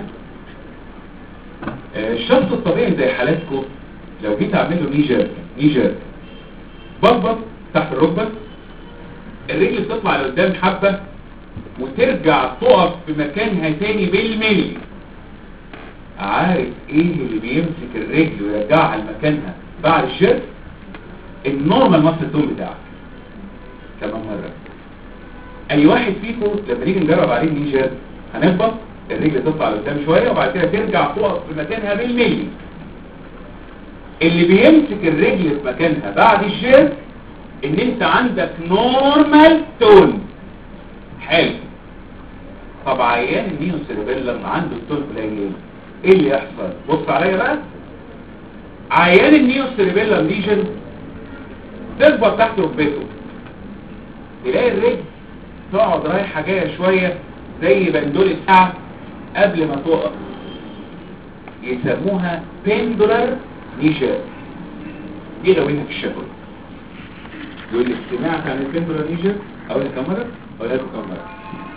آه، الشخص الطبيعي زي حالاتكم لو جيت اعمل له نيجر نيجر بطبط تحت الركبه الرجل بتطلع لقدام حبه وترجع تقف في مكانها تاني بالملي عارف ايه اللي بيمسك الرجل ويرجعها لمكانها بعد الشرك النورمال ماسل تون بتاعك كمان مرة اي واحد فيكم لما نيجي نجرب عليه النيجر هنهبط الرجل تطلع لقدام شوية وبعد كده ترجع تقف في مكانها بالملي اللي بيمسك الرجل في مكانها بعد الشرك ان انت عندك نورمال تون حلو طب عيان النيو سيربيلم عنده التون قليل ايه اللي يحصل بص عليا بقى عيان النيو سيربيلم ليجن تخبط تحت ركبته تلاقي الرجل تقعد رايحه جايه شويه زي بندول الساعه قبل ما تقف يسموها بندولار نيجر دي لو انت في الشكل يقول لي سمعت عن البندولار نيجر اقول لك كم مره اقول لكم كم مره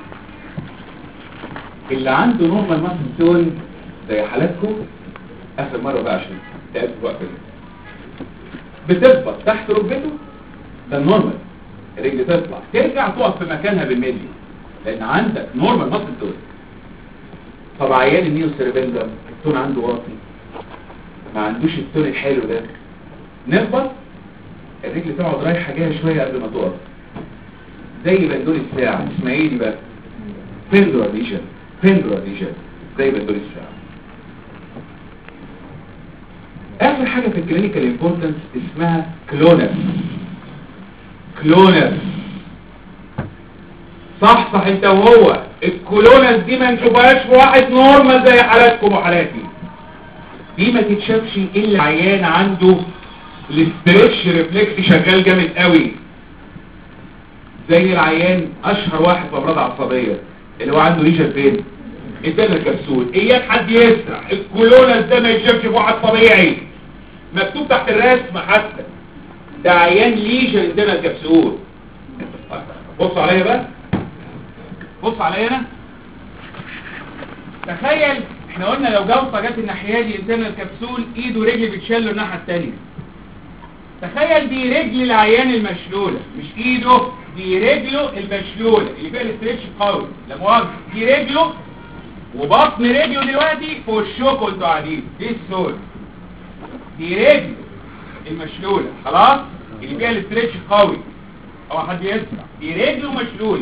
اللي عنده نورمال ماسل تون زي حالاتكم اخر مره بقى عشان تعبت الوقت ده بتخبط تحت ركبته ده النورمال الرجل تطلع ترجع تقف في مكانها بالملي لان عندك نورمال ماسل تون طب عيان النيو سيربيلم التون عنده واطي ما عندوش التون الحلو ده نخبط الرجل تقعد رايحه جايه شويه قبل ما تقف زي بندول الساعه اسمها ايه دي بقى بندولار ريجن بندولار ريجن زي بندول الساعه اخر حاجه في الكلينيكال امبورتنس اسمها كلونس كلونس صح صح انت وهو الكلونس دي ما نشوفهاش في واحد نورمال زي حالاتكم وحالاتي دي ما تتشافش الا عيان عنده الاستريتش ريفلكس شغال جامد قوي زي العيان اشهر واحد في امراض عصبيه اللي هو عنده ريجن فين ادانا الكبسول اياك حد يسرح الكلونس ده ما يتشافش في واحد طبيعي مكتوب تحت الرسم حتى ده عيان ليجن ادانا الكبسول بص عليا بقى بص عليا انا تخيل احنا قلنا لو جوطه جت الناحيه دي قدام الكبسول ايده ورجل بتشله الناحيه الثانيه تخيل دي رجل العيان المشلوله مش ايده دي رجله المشلوله اللي فيها الاستريتش قوي لا مؤاخذه دي رجله وبطن رجله دلوقتي فوق الشوك وانتوا قاعدين دي السول دي رجل المشلوله خلاص اللي فيها الاستريتش قوي او حد يسمع دي رجله مشلوله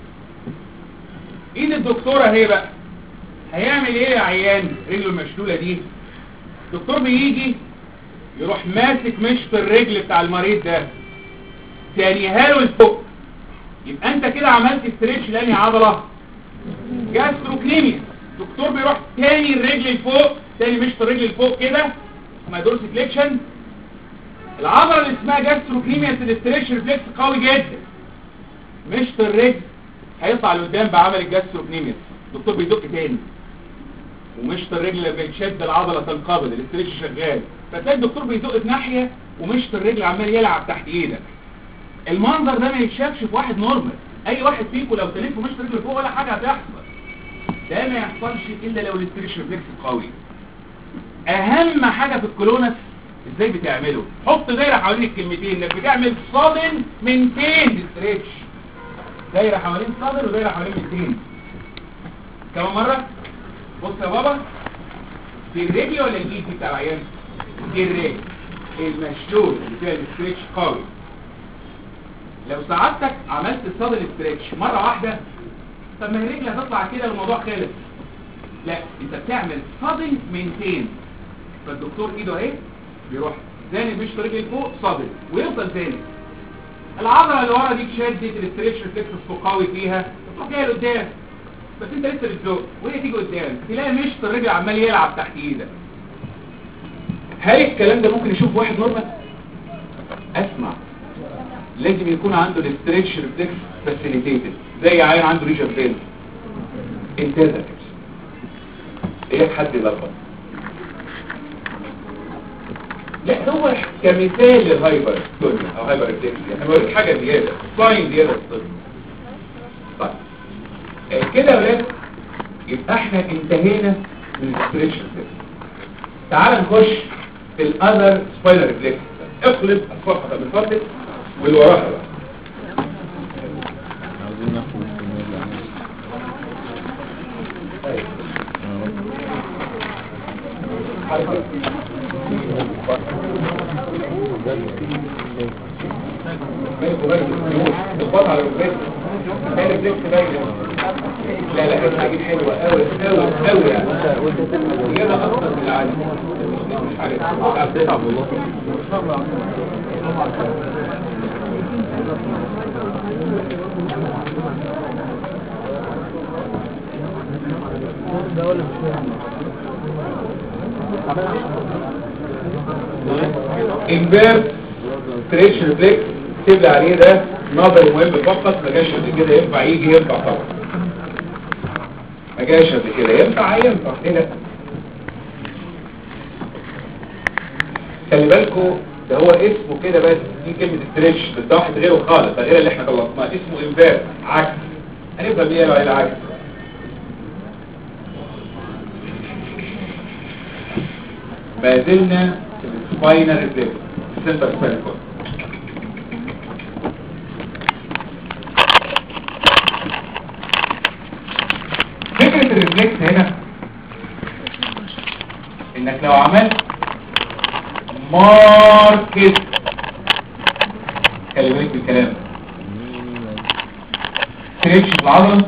ايد الدكتوره اهي بقى هيعمل ايه يا عيان رجله المشلوله دي الدكتور بيجي يروح ماسك مشط الرجل بتاع المريض ده تانيها له لفوق يبقى انت كده عملت استريتش لاني عضله جاستروكنيميا الدكتور بيروح تاني الرجل لفوق تاني مشط الرجل لفوق كده اسمها دورسيفليكشن العضله اللي اسمها جاستروكنيميا الاستريتش ريفلكس قوي جدا مشط الرجل هيطلع لقدام بعمل الجاستروكنيميا الدكتور بيدق تاني ومشط الرجل لما يتشد العضله تنقبض الاستريتش شغال فتلاقي الدكتور بيدق في ناحيه ومشط الرجل عمال يلعب تحت ايدك المنظر ده ما يتشافش في واحد نورمال اي واحد فيكم لو تلف مشط رجله فوق ولا حاجه هتحصل ده ما يحصلش الا لو الاستريتش ريفلكس قوي اهم حاجه في الكولونس ازاي بتعمله حط دايره حوالين الكلمتين انك بتعمل صادن من فين الاستريتش دايره حوالين صادر ودايره حوالين الدين كمان مره بص يا بابا دي الرجل ولا الايد دي بتاع العيان دي الرجل المشلول اللي فيها الاستريتش قوي لو ساعدتك عملت صاد الاستريتش مره واحده طب ما الرجل هتطلع كده الموضوع خلص لا انت بتعمل صادن من فين فالدكتور ايده اهي بيروح زاني مش رجل فوق صادر ويفضل زاني العضله اللي ورا دي شدت الاستريتش ريفلكس قوي فيها تروح جايه لقدام بس انت لسه بتزق وهي تيجي قدام تلاقي مشط الرجل عمال يلعب تحت ايدك هل الكلام ده ممكن يشوف واحد نورمال اسمع لازم يكون عنده الاستريتش ريفلكس فاسيليتيتد زي عيان عنده ريجن فين انترنال ايه حد يلخبط لا هو كمثال للهايبر ستونيا او هايبر ابديكسيا انا بقول حاجه زياده ساين زياده الصدر طيب آه، كده يا ولاد يبقى احنا انتهينا من السبريشن تعال نخش في الاذر سباينال ريفلكس اقلب الصفحه من فضلك واللي وراها بقى عاوزين ناخد الكمية اللي مالك ومالك الضغط على الرجل ده ريفلكس باين لا لا كانت حاجه حلوه قوي قوي قوي يعني زياده اكتر من العادي مش عارف بتتعب والله انفيرت ستريتش ريفلكس اكتب لي عليه ده نظري مهم فقط ما جاش قبل كده ينفع يجي ينفع طبعا ما جاش قبل كده ينفع ينفع ايه ده خلي بالكوا ده هو اسمه كده بس دي كلمة ستريتش ده واحد غيره خالص ده غير اللي احنا خلصناه اسمه انفيرت عكس هنفهم ايه بقى العكس ما زلنا في السباينال ريفلكس سنتر سباينال كورد انك لو عملت ماركت خلي بالك بالكلام ستريتش في العضلة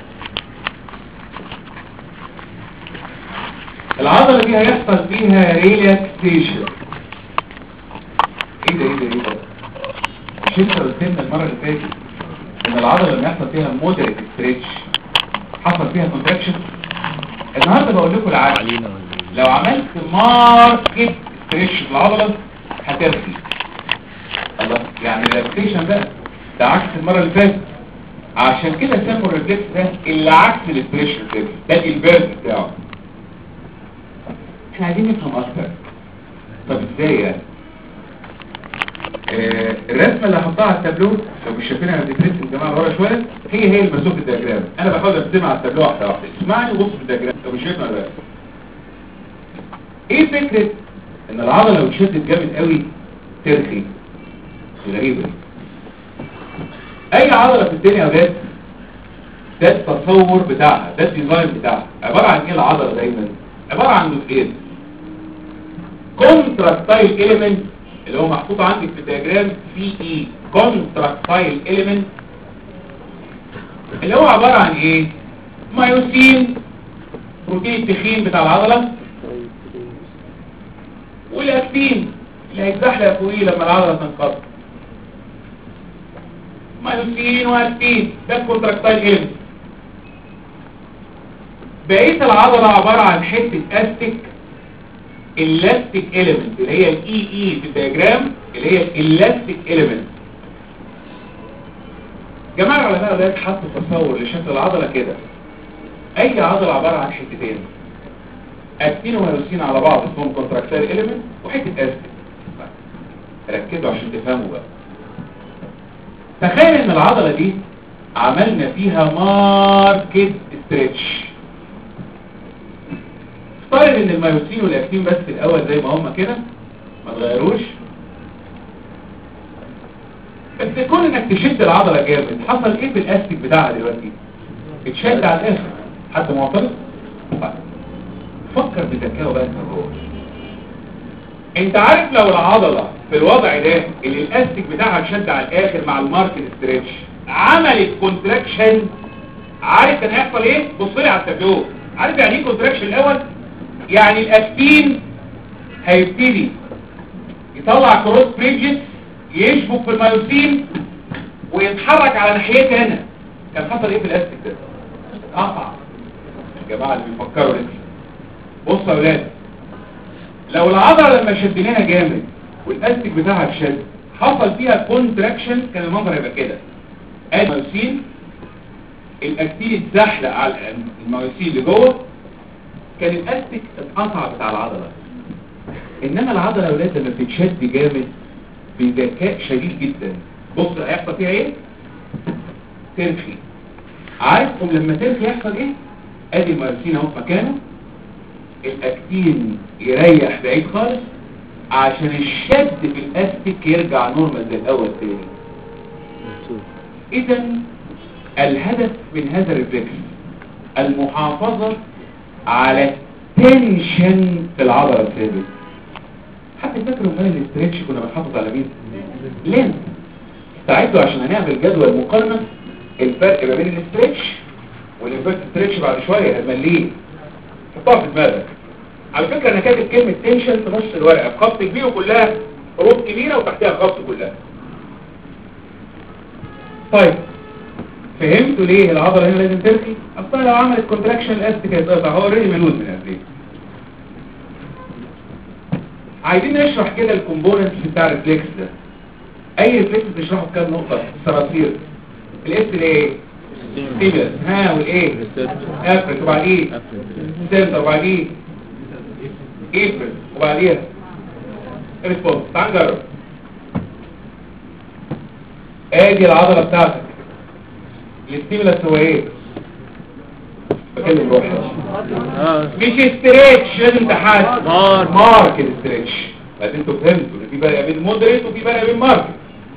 العضلة دي هيحصل فيها ريلاكسيشن ايه ده ايه ده ايه ده مش انت قلت لنا المرة اللي فاتت ان العضلة لما يحصل فيها مودريت ستريتش حصل فيها كونتراكشن النهارده بقول لكم العكس علينا ولا لو عملت ماركت ستريتش في العضلة هترخي الله يعني الريلاكسيشن ده ده عكس المرة اللي فاتت عشان كده سموا الريفلكس ده اللي عكس الاستريتش ريفلكس ده الانفيرس بتاعه احنا عايزين نفهم اكتر طب ازاي يعني آه الرسمه اللي هحطها على التابلو لو مش شايفينها انا بترسم الجماعه ورا شويه هي هي المرسوم في الدياجرام انا بحاول ارسمها على التابلو واحده واحده اسمعني وبص في الدياجرام لو مش شايفها ولا لا ايه فكره ان العضله لو اتشدت جامد قوي ترخي غريبه دي. اي عضله في الدنيا يا ولاد ده التصور بتاعها ده الديزاين بتاعها عباره عن ايه العضله دايما عباره عن جزئين كونتراكتايل اليمنت اللي هو محطوط عندك في الدياجرام في اي كونتراكتايل اليمنت اللي هو عباره عن ايه مايوسين بروتين التخين بتاع العضله والاكتين اللي هيتزحلق فوقيه لما العضله تنقبض مايوسين واكتين ده الكونتراكتايل اليمنت بقيه العضله عباره عن حته استك elastic element اللي هي الاي اي في الدياجرام اللي هي elastic element جماعة العلماء ده حطوا تصور لشكل العضلة كده اي عضلة عبارة عن حتتين اكتين وميوسين على بعض اسمهم كونتراكتال element وحتة استك ركزوا عشان تفهموا بقى تخيل ان العضلة دي عملنا فيها ماركت ستريتش افترض ان الميوسين والاكتين بس في الاول زي ما هم كده ما تغيروش بس كون انك تشد العضله جامد حصل ايه في الاستيك بتاعها دلوقتي اتشد على الاخر حد معترض طيب. فكر بذكاء بقى انت جوه انت عارف لو العضله في الوضع ده اللي الاستيك بتاعها اتشد على الاخر مع الماركت ستريتش عملت كونتراكشن عارف كان هيحصل ايه بص لي على التابلو عارف يعني ايه كونتراكشن الاول يعني الاكتين هيبتدي يطلع كروس بريدجز يشبك في الميوسين ويتحرك على ناحيتي هنا كان حصل ايه في الاستيك ده اتقطع الجماعه اللي بيفكروا لسه بصوا يا اولاد لو العضله لما شدناها جامد والاستيك بتاعها اتشد حصل فيها كونتراكشن كان المنظر هيبقى كده ادي الميوسين الاكتين اتزحلق على الميوسين اللي جوه كان الاستيك اتقطع بتاع العضله انما العضله يا ولاد لما بتتشد جامد بذكاء شديد جدا بص هيحصل فيها ايه ترخي عارفكم لما ترخي يحصل ايه ادي الميوسين اهو في مكانه الاكتين يريح بعيد خالص عشان الشد في الاستيك يرجع نورمال زي الاول تاني اذا الهدف من هذا الريفلكس المحافظة على التنشن في العضلة الثابت حتى فاكروا ان الاستريتش كنا بنحافظ على مين لين استعدوا عشان هنعمل جدول مقارنة الفرق ما بين الاستريتش والانفيرت ستريتش بعد شوية هتمليه حطها في دماغك على فكرة انا كاتب كلمة تنشن في نص الورقة بخط كبير وكلها حروف كبيرة وتحتها خط كلها طيب فهمتوا ليه العضلة هنا لازم ترخي اصلا لو عملت كونتراكشن الاستيك هيتقطع هو اوريدي ملوز من قبل عايزين نشرح كده الكومبوننتس بتاع الريفلكس ده اي ريفلكس تشرحه بكام نقطة الصراصير الاس الايه ستيمولس ها والايه افرت وبعدين سنتر وبعدين افرت وبعدين ريسبونس تعال نجرب ادي العضلة بتاعتك الاستيمولس هو ايه بكلم روحي مش استريتش لازم تحدد مارك. مارك الاستريتش بس انتوا فهمتوا ان في فرق بين مودريت وفي فرق بين مارك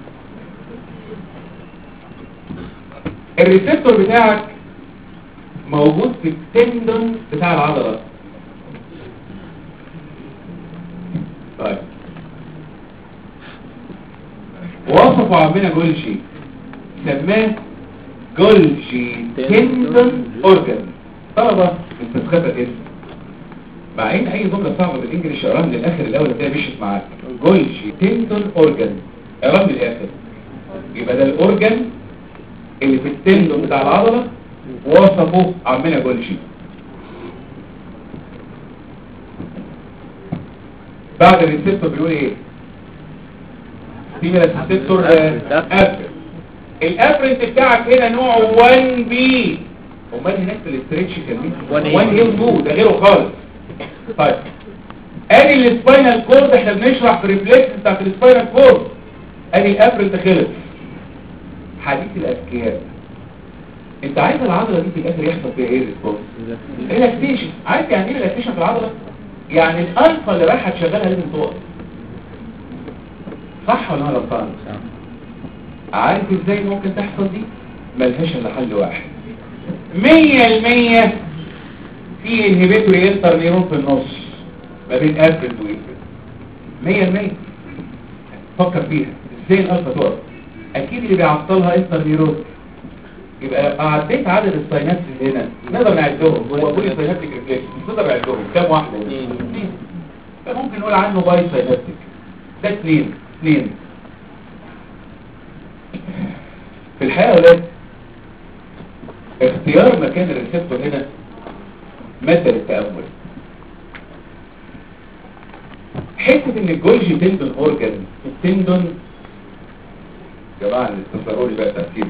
الريسبتور بتاعك موجود في التندون بتاع العضلة طيب وصفوا عمنا جولجي سماه جولجي تندون اورجان طلبة استسخافة اسم مع ان اي جملة صعبة بالانجليش اقراها من الاخر الاول هتلاقيها مشيت معاك جولجي تندون اورجان اقراها من الاخر يبقى ده الاورجان اللي في التندون بتاع العضلة وصفه عمنا جولجي بعد الريسبتور بيقول ايه ستيمولاس ريسبتور افرنت الافرنت بتاعك هنا نوع 1 بي امال هناك في الاستريتش كان مين 1A. 1 اي 2 ده غيره خالص طيب ادي السباينال كورد احنا بنشرح في ريفلكس بتاعت السباينال كورد ادي الافرنت خلص حديث الاذكياء انت عايز العضله دي في الاخر يحصل فيها ايه ريسبونس ريلاكسيشن عارف يعني ايه ريلاكسيشن في العضله يعني الالفا اللي رايحه تشغلها لازم تقف صح ولا انا غلطان عارف ازاي ممكن تحصل دي ملهاش الا حل واحد مية المية في انهبيتوري انتر نيرون في النص ما بين ابل وابل مية المية فكر فيها ازاي الالفا تقف اكيد اللي بيعطلها انتر نيرون يبقى لو عديت عدد الساينابس اللي هنا نقدر نعدهم هو كل ساينابتيك ريفلكس نقدر نعدهم كام واحده هنا؟ اثنين. اثنين فممكن نقول عنه باي ساينابتيك ده اثنين اثنين في الحقيقه يا ولاد اختيار مكان الريسبتور هنا مادة للتأمل حتة ان الجولجي تندون اورجان التندون جماعة اللي استفسروا لي بقى تفكير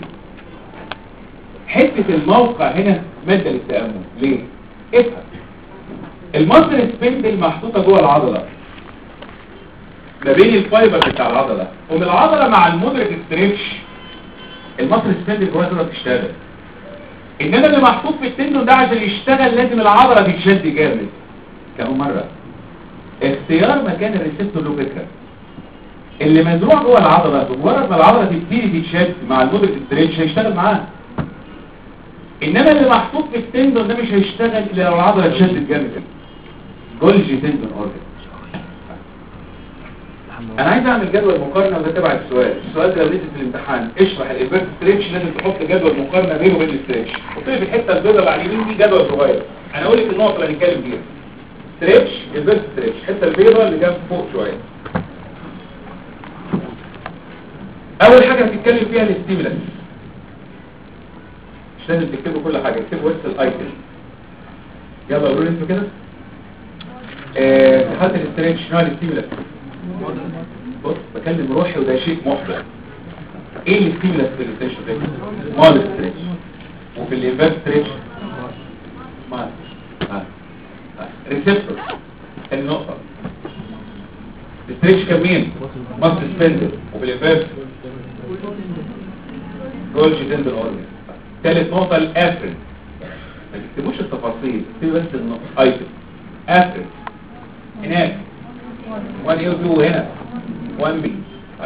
حتة الموقع هنا مادة للتأمل ليه؟ افهم المصر سبندل محطوطة جوه العضلة ما بين الفايبر بتاع العضلة ومن العضلة مع المدرك ستريتش المصر سبندل جوه تقدر تشتغل انما اللي محطوط في التندون ده عشان يشتغل لازم العضلة تتشد جامد كمان مرة اختيار مكان الريسبتور له فكرة اللي مزروع جوه العضلة بمجرد ما العضلة تبتدي تتشد مع المدرك ستريتش هيشتغل معاه انما اللي محطوط في التندون ده مش هيشتغل الا لو العضلة اتشدت جامد جولجي تندون اورجن انا عايز اعمل جدول مقارنه وده تبع السؤال السؤال ده لو نزل في الامتحان اشرح الانفيرت ستريتش لازم تحط جدول مقارنه بينه وبين الستريتش حط لي في الحته البيضاء اللي على اليمين دي جدول صغير انا اقول لك النقطه اللي هنتكلم فيها ستريتش انفيرت ستريتش الحته البيضاء اللي جنب فوق شويه اول حاجه هتتكلم فيها الاستيمولاس مش لازم تكتبوا كل حاجه اكتبوا بس الايتم يلا قولوا لي انتوا كده آه، في حاله الاستريتش نوع الاستيمولاس بص بكلم روحي وده شيء محبط ايه الاستيمولاس في الاستريتش ده مال الاستريتش وفي الانفيرت ستريتش مال مال ريسبتور النقطه الاستريتش كان مين مصر سبندر وفي الانفيرت جولجي تندر اورجن ثالث نقطة الافرين ما تكتبوش التفاصيل اكتبوا بس النقطة ايتم افرين هناك 1 يو 2 هنا 1 بي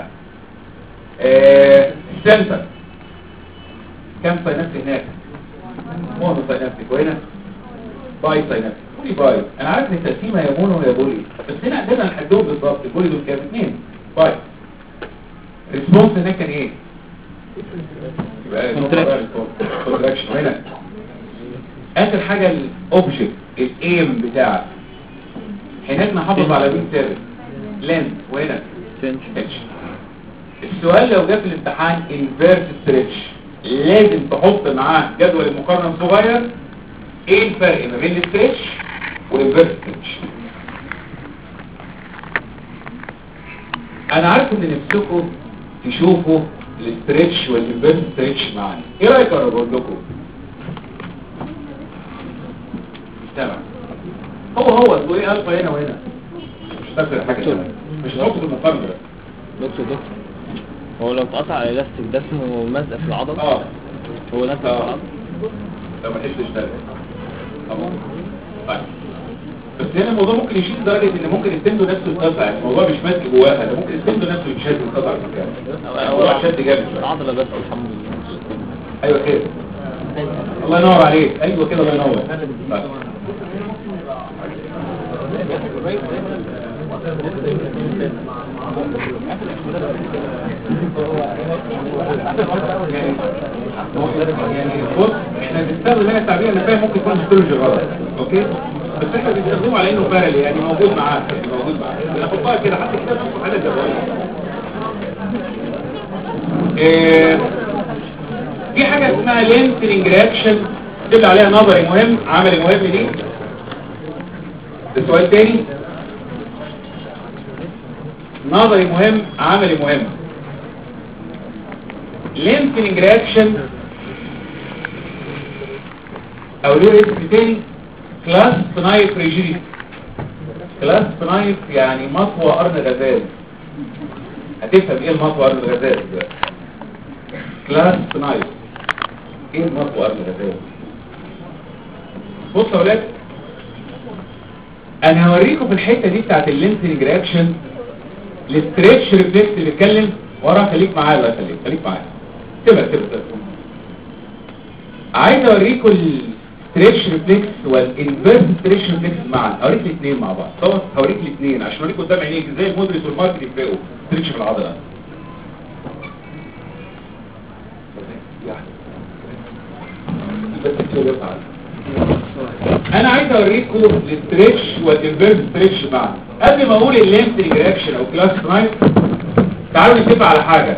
سنتر كم ساينابس هناك مونو ساينابتيك وهنا باي ساينابتيك قولي باي انا عارف ان التقسيمه يا مونو يا بولي بس هنا عندنا نحدهم بالظبط البولي دول كام اثنين باي الريسبونس هناك كان ايه يبقى كونتراكشن هنا اخر حاجه الاوبجكت الايم بتاعك هناك نحافظ على مين ثابت لينث وهنا ستريتش السؤال لو جه في الامتحان انفيرس ستريتش لازم تحط معاه جدول المقارنه صغير ايه الفرق ما بين الستريتش والانفيرس ستريتش انا عارف ان نفسكم تشوفوا الاستريتش والانفيرس ستريتش معانا ايه رايك انا بقول لكم تمام هو هو اسمه ايه الفا هنا وهنا مش هتفرق حاجه تانية. مش هتحط في المقارنه ده. دكتور دكتور هو لو اتقطع الالاستيك ده اسمه مزق في العضله اه هو لازق في آه. العضله لو ما حدش اشتغل طبعا طيب بس هنا الموضوع ممكن يشيل لدرجه ان ممكن التندو نفسه يتقطع يعني الموضوع مش ماسك جواها ده ممكن التندو نفسه يتشد ويتقطع في مكانه الموضوع شد جامد شويه العضله بس الحمد لله ايوه كده الله ينور عليك ايوه كده الله ينور طيب. يعني بص احنا بنستخدم هنا التعبير انا فاهم ممكن يكون هيستولوجي غلط اوكي بس احنا بنستخدمه على انه بارل يعني موجود معاك يعني موجود معاك ناخدها كده حتى كده ناخد حاجه جواليه إيه، في حاجه اسمها لينسنج رياكشن تبقى عليها نظري مهم عملي مهم دي ده سؤال تاني نظري مهم عملي مهم لينسنج رياكشن او له اسم تاني كلاس نايف ريجيم كلاس نايف يعني مطوى قرن غزال هتفهم ايه المطوى قرن غزال دلوقتي كلاس نايف ايه المطوى قرن غزال بصوا يا ولاد انا هوريكم في الحته دي بتاعت اللينسنج رياكشن الاستريتش ريفلكس اللي اتكلم ورا خليك معايا الله يخليك خليك معايا سيبها سيبها سيبها عايز اوريكم الستريتش ريفلكس والانفيرس ستريتش ريفلكس معا اوريك الاثنين مع بعض طبعا هوريك الاثنين عشان اوريك قدام عينيك ازاي المودريت والماركت يفرقوا ستريتش في العضله بس كده يفعل انا عايز اوريكم الستريتش والانفيرس ستريتش معا قبل ما اقول الليمتنج رياكشن او كلاس نايف تعالوا نتفق على حاجه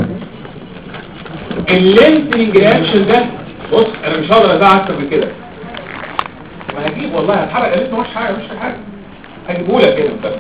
الليمتنج رياكشن ده بص انا مش هقدر ازعل اكتر من كده ما هجيب والله هتحرق قالت مش حاجه مش حاجه هجيبه لك كده انت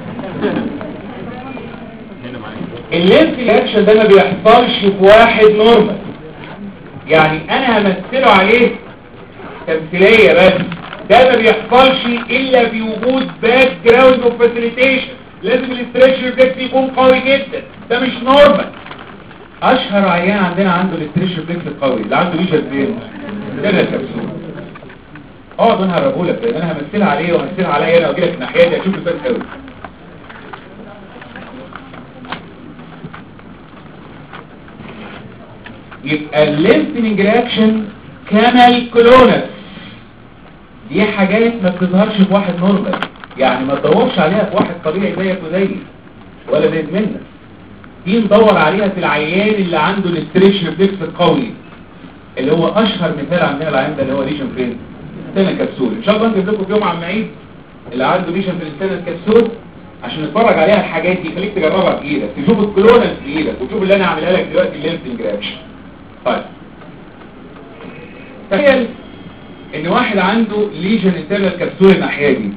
الليمتنج رياكشن ده ما بيحصلش في واحد نورمال يعني انا همثله عليه تمثيليه بس ده ما بيحصلش الا في وجود باك جراوند اوف فاسيليتيشن لازم الاستريتش ريفلكس يكون قوي جدا ده مش نورمال اشهر عيان عندنا عنده الاستريتش ريفلكس القوي اللي عنده ليجن فين ده الكبسول اقعد انا هربهولك لان انا همثلها عليه وهمثلها عليا انا واجي لك ناحيتي اشوف الفرق قوي يبقى الليمفنج رياكشن كمال كلونس دي حاجات ما بتظهرش في واحد نورمال يعني ما تدورش عليها في واحد طبيعي زيك وزيي ولا زي منك دي ندور عليها في العيان اللي عنده الاستريتش ريفلكس القوي اللي هو اشهر مثال عندنا العيان ده اللي هو ليشن فين سنة كبسول ان شاء الله نجيب لكم في يوم عم عيد اللي عنده ليشن في السنة الكبسول عشان نتفرج عليها الحاجات دي خليك تجربها في ايدك تشوف الكلونس في ايدك وتشوف اللي انا عاملها لك دلوقتي الليمفنج رياكشن طيب تخيل ان واحد عنده ليجن انترنال كبسول الناحيه دي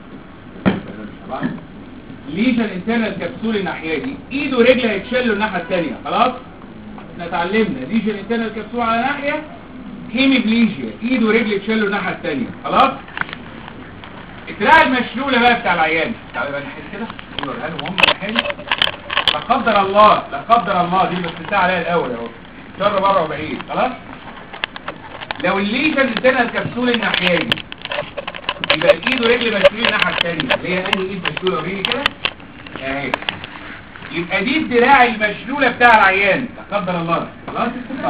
ليجن انترنال كبسول الناحيه دي ايده ورجله هيتشلوا الناحيه الثانيه خلاص احنا اتعلمنا ليجن انترنال كبسول على ناحيه هيميبليجيا ايده ورجله يتشلوا الناحيه الثانيه خلاص الدراع المشلوله بقى بتاع العيان تعالى بقى نحل كده نوريها لهم هم نحل لا قدر الله لا قدر الله دي بس بتاع عليها الاول اهو شر بره وبعيد خلاص لو الليجن ادانا الكبسول الناحيه دي يبقى الايد ورجل مشلولين الناحيه الثانيه اللي هي انهي ايد مشلوله وريني كده اهي يبقى دي الدراع المشلوله بتاع العيان لا قدر الله خلاص طيب.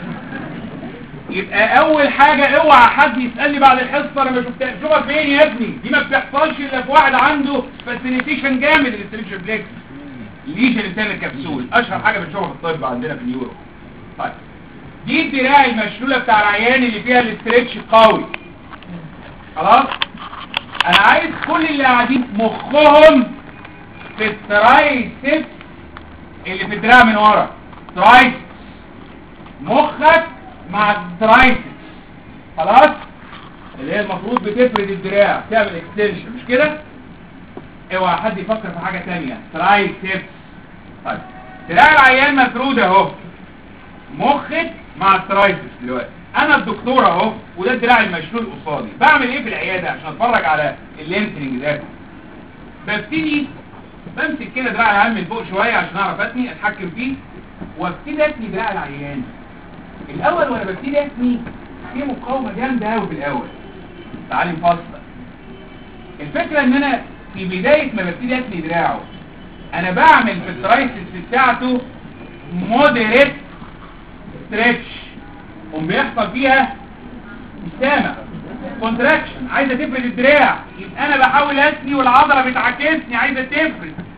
يبقى اول حاجه اوعى حد يسالني بعد الحصه انا ما شفتها شوفها فين يا ابني دي ما بتحصلش الا في واحد عنده فاسيليتيشن جامد الاستريتش بليكس ليجن الثاني الكبسول اشهر حاجه بنشوفها في الطب عندنا في اليورو طيب دي الدراع المشلولة بتاع العيان اللي فيها الاستريتش القوي خلاص انا عايز كل اللي قاعدين مخهم في الترايسبس اللي في الدراع من ورا ترايسبس مخك مع الترايسبس خلاص اللي هي المفروض بتفرد الدراع تعمل اكستنشن مش كده اوعى حد يفكر في حاجة تانية ترايسبس طيب دراع العيان مفرود اهو مخك مع الترايسبس دلوقتي انا الدكتور اهو وده الدراع المشلول قصادي بعمل ايه في العياده عشان اتفرج على اللينسنج ده ببتدي بمسك كده دراع العيان من فوق شويه عشان اعرف اتني اتحكم فيه وابتدي اتني دراع العيان الاول وانا ببتدي اتني في مقاومه جامده قوي في الاول تعالي نفصل الفكره ان انا في بدايه ما ببتدي اتني دراعه انا بعمل في الترايسبس بتاعته مودريت ستريتش قوم بيحصل فيها مش سامع كونتراكشن عايزه تفرد الدراع يبقى انا بحاول اسني والعضله بتعاكسني عايزه تفرد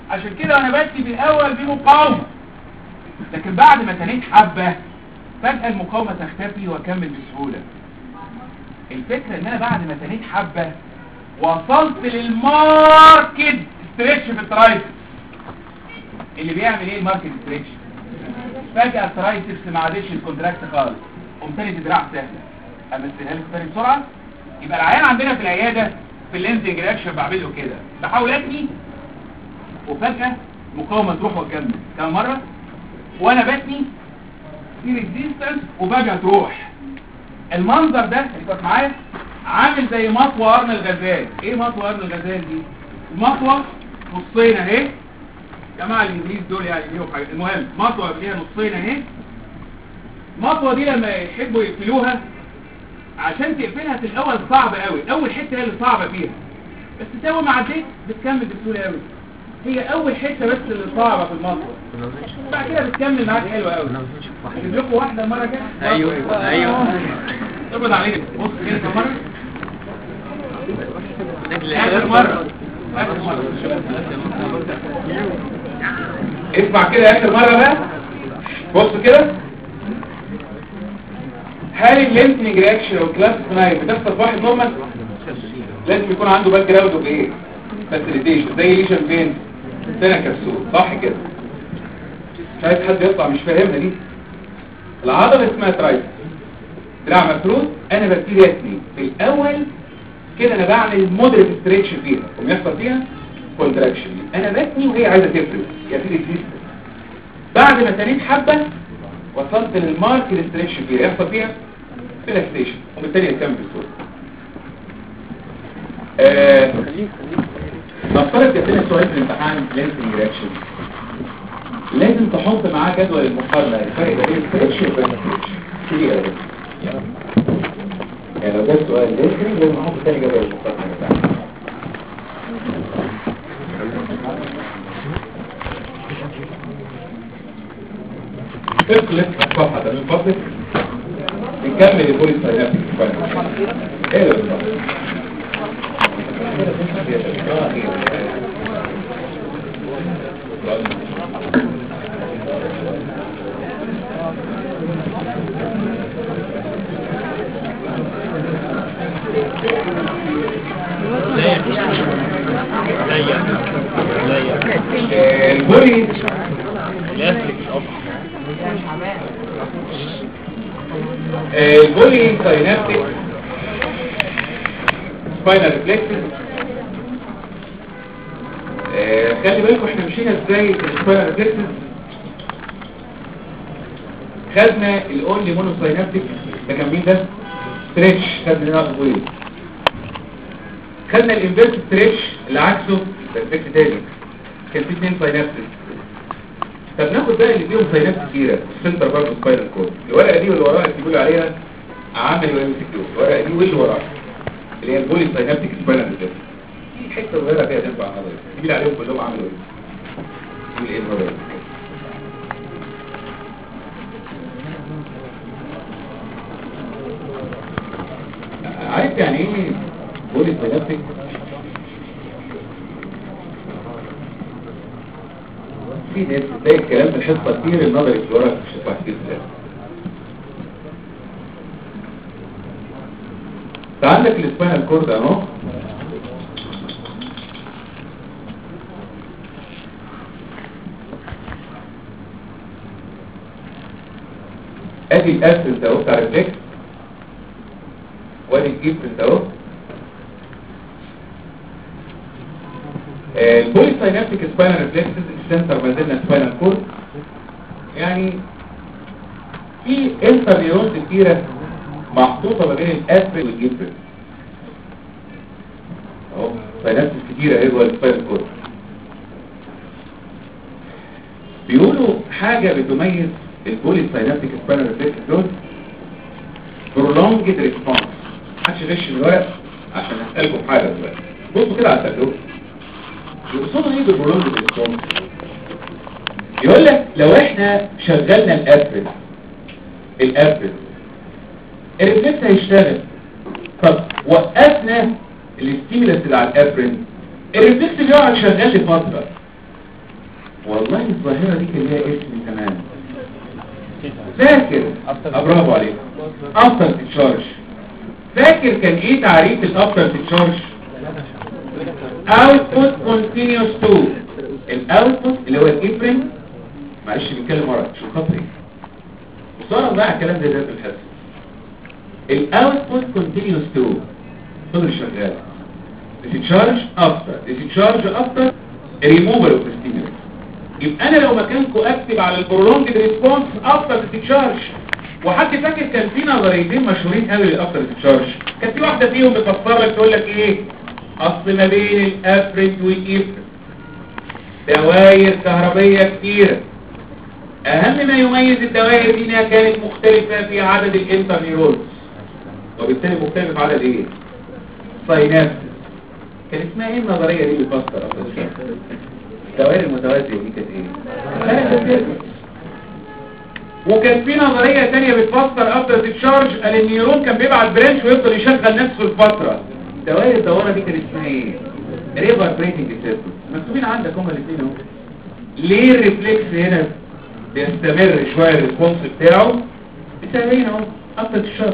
عشان كده وانا باتي في الاول في مقاومه لكن بعد ما تنيت حبه فجاه المقاومه تختفي واكمل بسهوله الفكره ان انا بعد ما تنيت حبه وصلت للماركت ستريتش في الترايسبس اللي بيعمل ايه الماركت ستريتش فجاه الترايسبس ما عادش الكونتراكت خالص قمت تاني دراع سهله امثلها لك تاني بسرعه يبقى العيان عندنا في العياده في اللينزنج رياكشن بعمل له كده بحاول اتني وفجاه مقاومه تروح واكمل كم مره وانا بتني في ريزيستنس وفجاه تروح المنظر ده اللي كنت معايا عامل زي مطوى قرن الغزال ايه مطوى قرن الغزال دي المطوى نصين اهي جماعه الانجليز دول يعني ليهم حاجه المهم مطوى ليها نصين اهي المطوى دي لما يحبوا يقفلوها عشان تقفلها في الاول صعب قوي اول حته هي اللي صعبه فيها بس تساوي ما عديت بتكمل بسهوله قوي هي اول حته بس اللي صعبه في المطوى بعد كده بتكمل معاك حلوه قوي اجيب لكم واحده مره كده ايوه ايوه ابعد عليك بص كده كم مره اخر مره اخر مره اسمع كده اخر مره بقى بص كده هل اللينتنج رياكشن او كلاس سنايب بتحصل في واحد نورمال لازم يكون عنده باك جراوند اوف ايه فاسيليتيشن زي ليشن فين سنه كبسول صح كده مش عايز حد يطلع مش فاهمها دي العضله اسمها ترايس دراع مفروض انا ببتدي اتني في الاول كده انا بعمل مودريت ستريتش فيها ويحصل فيها كونتراكشن انا بتني وهي عايزه تفرد يا في ريزيستنس بعد ما تنيت حبه وصلت للمارك ستريتش فيها يحصل فيها ريلاكسيشن وبالتالي يكمل بسهوله آه نفترض جات لنا سؤال في الامتحان لينسنج رياكشن لازم تحط معاه جدول المقارنه الفرق بين الستريتش والستريتش كتير قوي يعني لو ده السؤال لينسنج لازم احط تاني جدول المقارنه بتاعه اقلب الصفحة ده من فضلك نكمل البوليس ساينابتيك ايه ده بالظبط آه، البوليس آه، البولي ساينابتيك سباينال ريفلكسز خلي بالكم احنا مشينا ازاي في السباينال ريفلكسز خدنا الاونلي مونو ساينابتيك ده كان مين ده ستريتش خدنا هنا البولي خدنا الانفيرس ستريتش اللي عكسه ريفلكس تاني كان في اثنين ساينابتيك طب ناخد بقى اللي فيهم ساينات كتيرة السنتر برضه سباينال كورد الورقة دي واللي وراها اللي بيقولوا عليها عامل وام سي كيو الورقة دي واللي وراها اللي هي البولي ساينابتيك سباينال كورد في حتة صغيرة فيها تنفع نظري تجيب عليهم كلهم عامل وام يقول ايه النظري عارف يعني ايه بولي ساينابتيك في ناس بتلاقي الكلام في الحصة كتير النظري في الورق مش هتبقى كتير في فعندك الاسبانال كورد اهو ادي الاسنس اهو بتاع الريفلكس وادي الجيبسنس اهو البولي ساينابتيك سباينال ريفلكسز السنتر ما زلنا سباينال كورد يعني في انترنيورونز كتيره محطوطه ما بين الاسبل والجبل اهو ساينابتيك كتيره اهي جوه السباينال كورد بيقولوا حاجه بتميز البولي ساينابتيك سباينال ريفلكس دول prolonged response محدش يغش من الورق عشان اسالكم حاجه دلوقتي بصوا كده على التجربه يقصدوا ايه بالبرولونج ريسبونس يقول لك لو احنا شغلنا الابل الابل الريفلكس هيشتغل طب وقفنا الاستيمولس اللي على الابل الريفلكس بيقعد شغال لفتره والله الظاهرة دي كان ليها اسم كمان فاكر آه، برافو عليك افتر تتشارج فاكر كان ايه تعريف الافتر تتشارج output continuous to الاوتبوت اللي هو الابرين معلش بيتكلم ورا شو خاطري بسرعه بقى الكلام ده ده في الحصه الاوتبوت continuous to فضل شغال discharge after discharge after removal of the stimulus يبقى انا لو مكانكم اكتب على البرولونجد ريسبونس افتر discharge وحد فاكر كان في نظريتين مشهورين قوي للافتر discharge كان في واحده فيهم بتفسر لك تقول لك ايه اصل ما بين الافرنت والافرنت دوائر كهربية كتيرة اهم ما يميز الدوائر دي انها كانت مختلفة في عدد الانترنيورونز وبالتالي مختلف في عدد ايه ساينابس كان اسمها ايه النظرية دي بتفسر اصلا الدوائر المتوازية دي كانت ايه وكان في نظرية تانية بتفسر افتر ديتشارج قال النيورون كان بيبعت برانش ويفضل يشغل نفسه لفترة الدوائر الدورة دي كان اسمها ايه ريفر بريتنج سيستم مكتوبين عندك هما الاثنين اهو ليه الريفلكس هنا بيستمر شوية الريسبونس بتاعه بسببين اهو افتر ديتشارج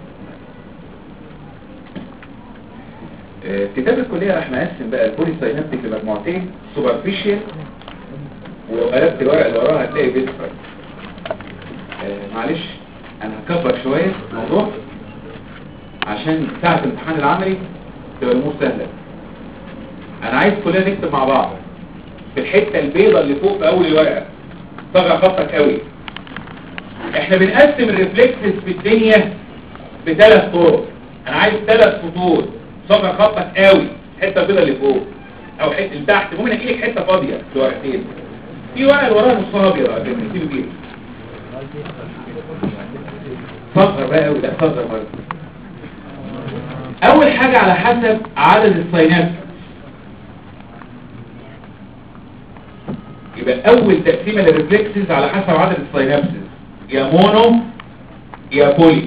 آه، كتاب الكلية راح مقسم بقى البولي ساينابتيك لمجموعتين سوبرفيشال ولو قلبت الورقة اللي وراها هتلاقي فيسفر آه، معلش انا هكبر شوية الموضوع عشان ساعة الامتحان العملي تبقى الامور سهلة انا عايز كلنا نكتب مع بعض في الحتة البيضة اللي فوق في اول الورقة صغر خطك قوي احنا بنقسم الريفلكسز في الدنيا بثلاث طرق انا عايز ثلاث سطور صغر خطك قوي الحته البيضاء اللي فوق او حته اللي تحت ممكن اجي لك حته فاضيه في ورقتين في ورقه اللي وراها نصها ابيض على فكره سيبه كده صغر بقى قوي لا صغر برضه اول حاجه على حسب عدد الساينابس يبقى اول تقسيمه للريفلكسز على حسب عدد الساينابس يا مونو يا بولي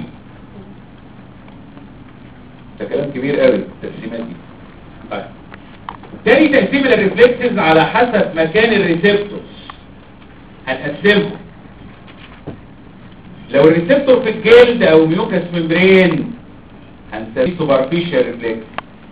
ده كلام كبير قوي التقسيمات دي طيب تاني تقسيم للريفلكسز على حسب مكان الريسبتورز هنقسمهم لو الريسبتور في الجلد او ميوكس ممبرين هنسميه سوبرفيشال ريفلكس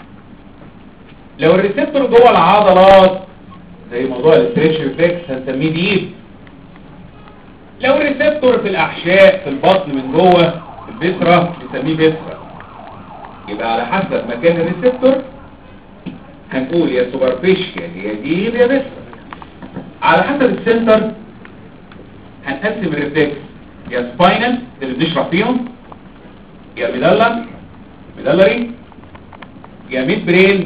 لو الريسبتور جوه العضلات زي موضوع الاستريتش ريفلكس هنسميه ديب لو الريسبتور في الاحشاء في البطن من جوه في البسرة نسميه بسرة يبقى على حسب مكان الريسبتور هنقول يا سوبرفيشال يا ديب يا بسرة على حسب السنتر هنقسم الريفلكس يا سباينال اللي بنشرح فيهم يا ميدالا ميدالري يا ميد برين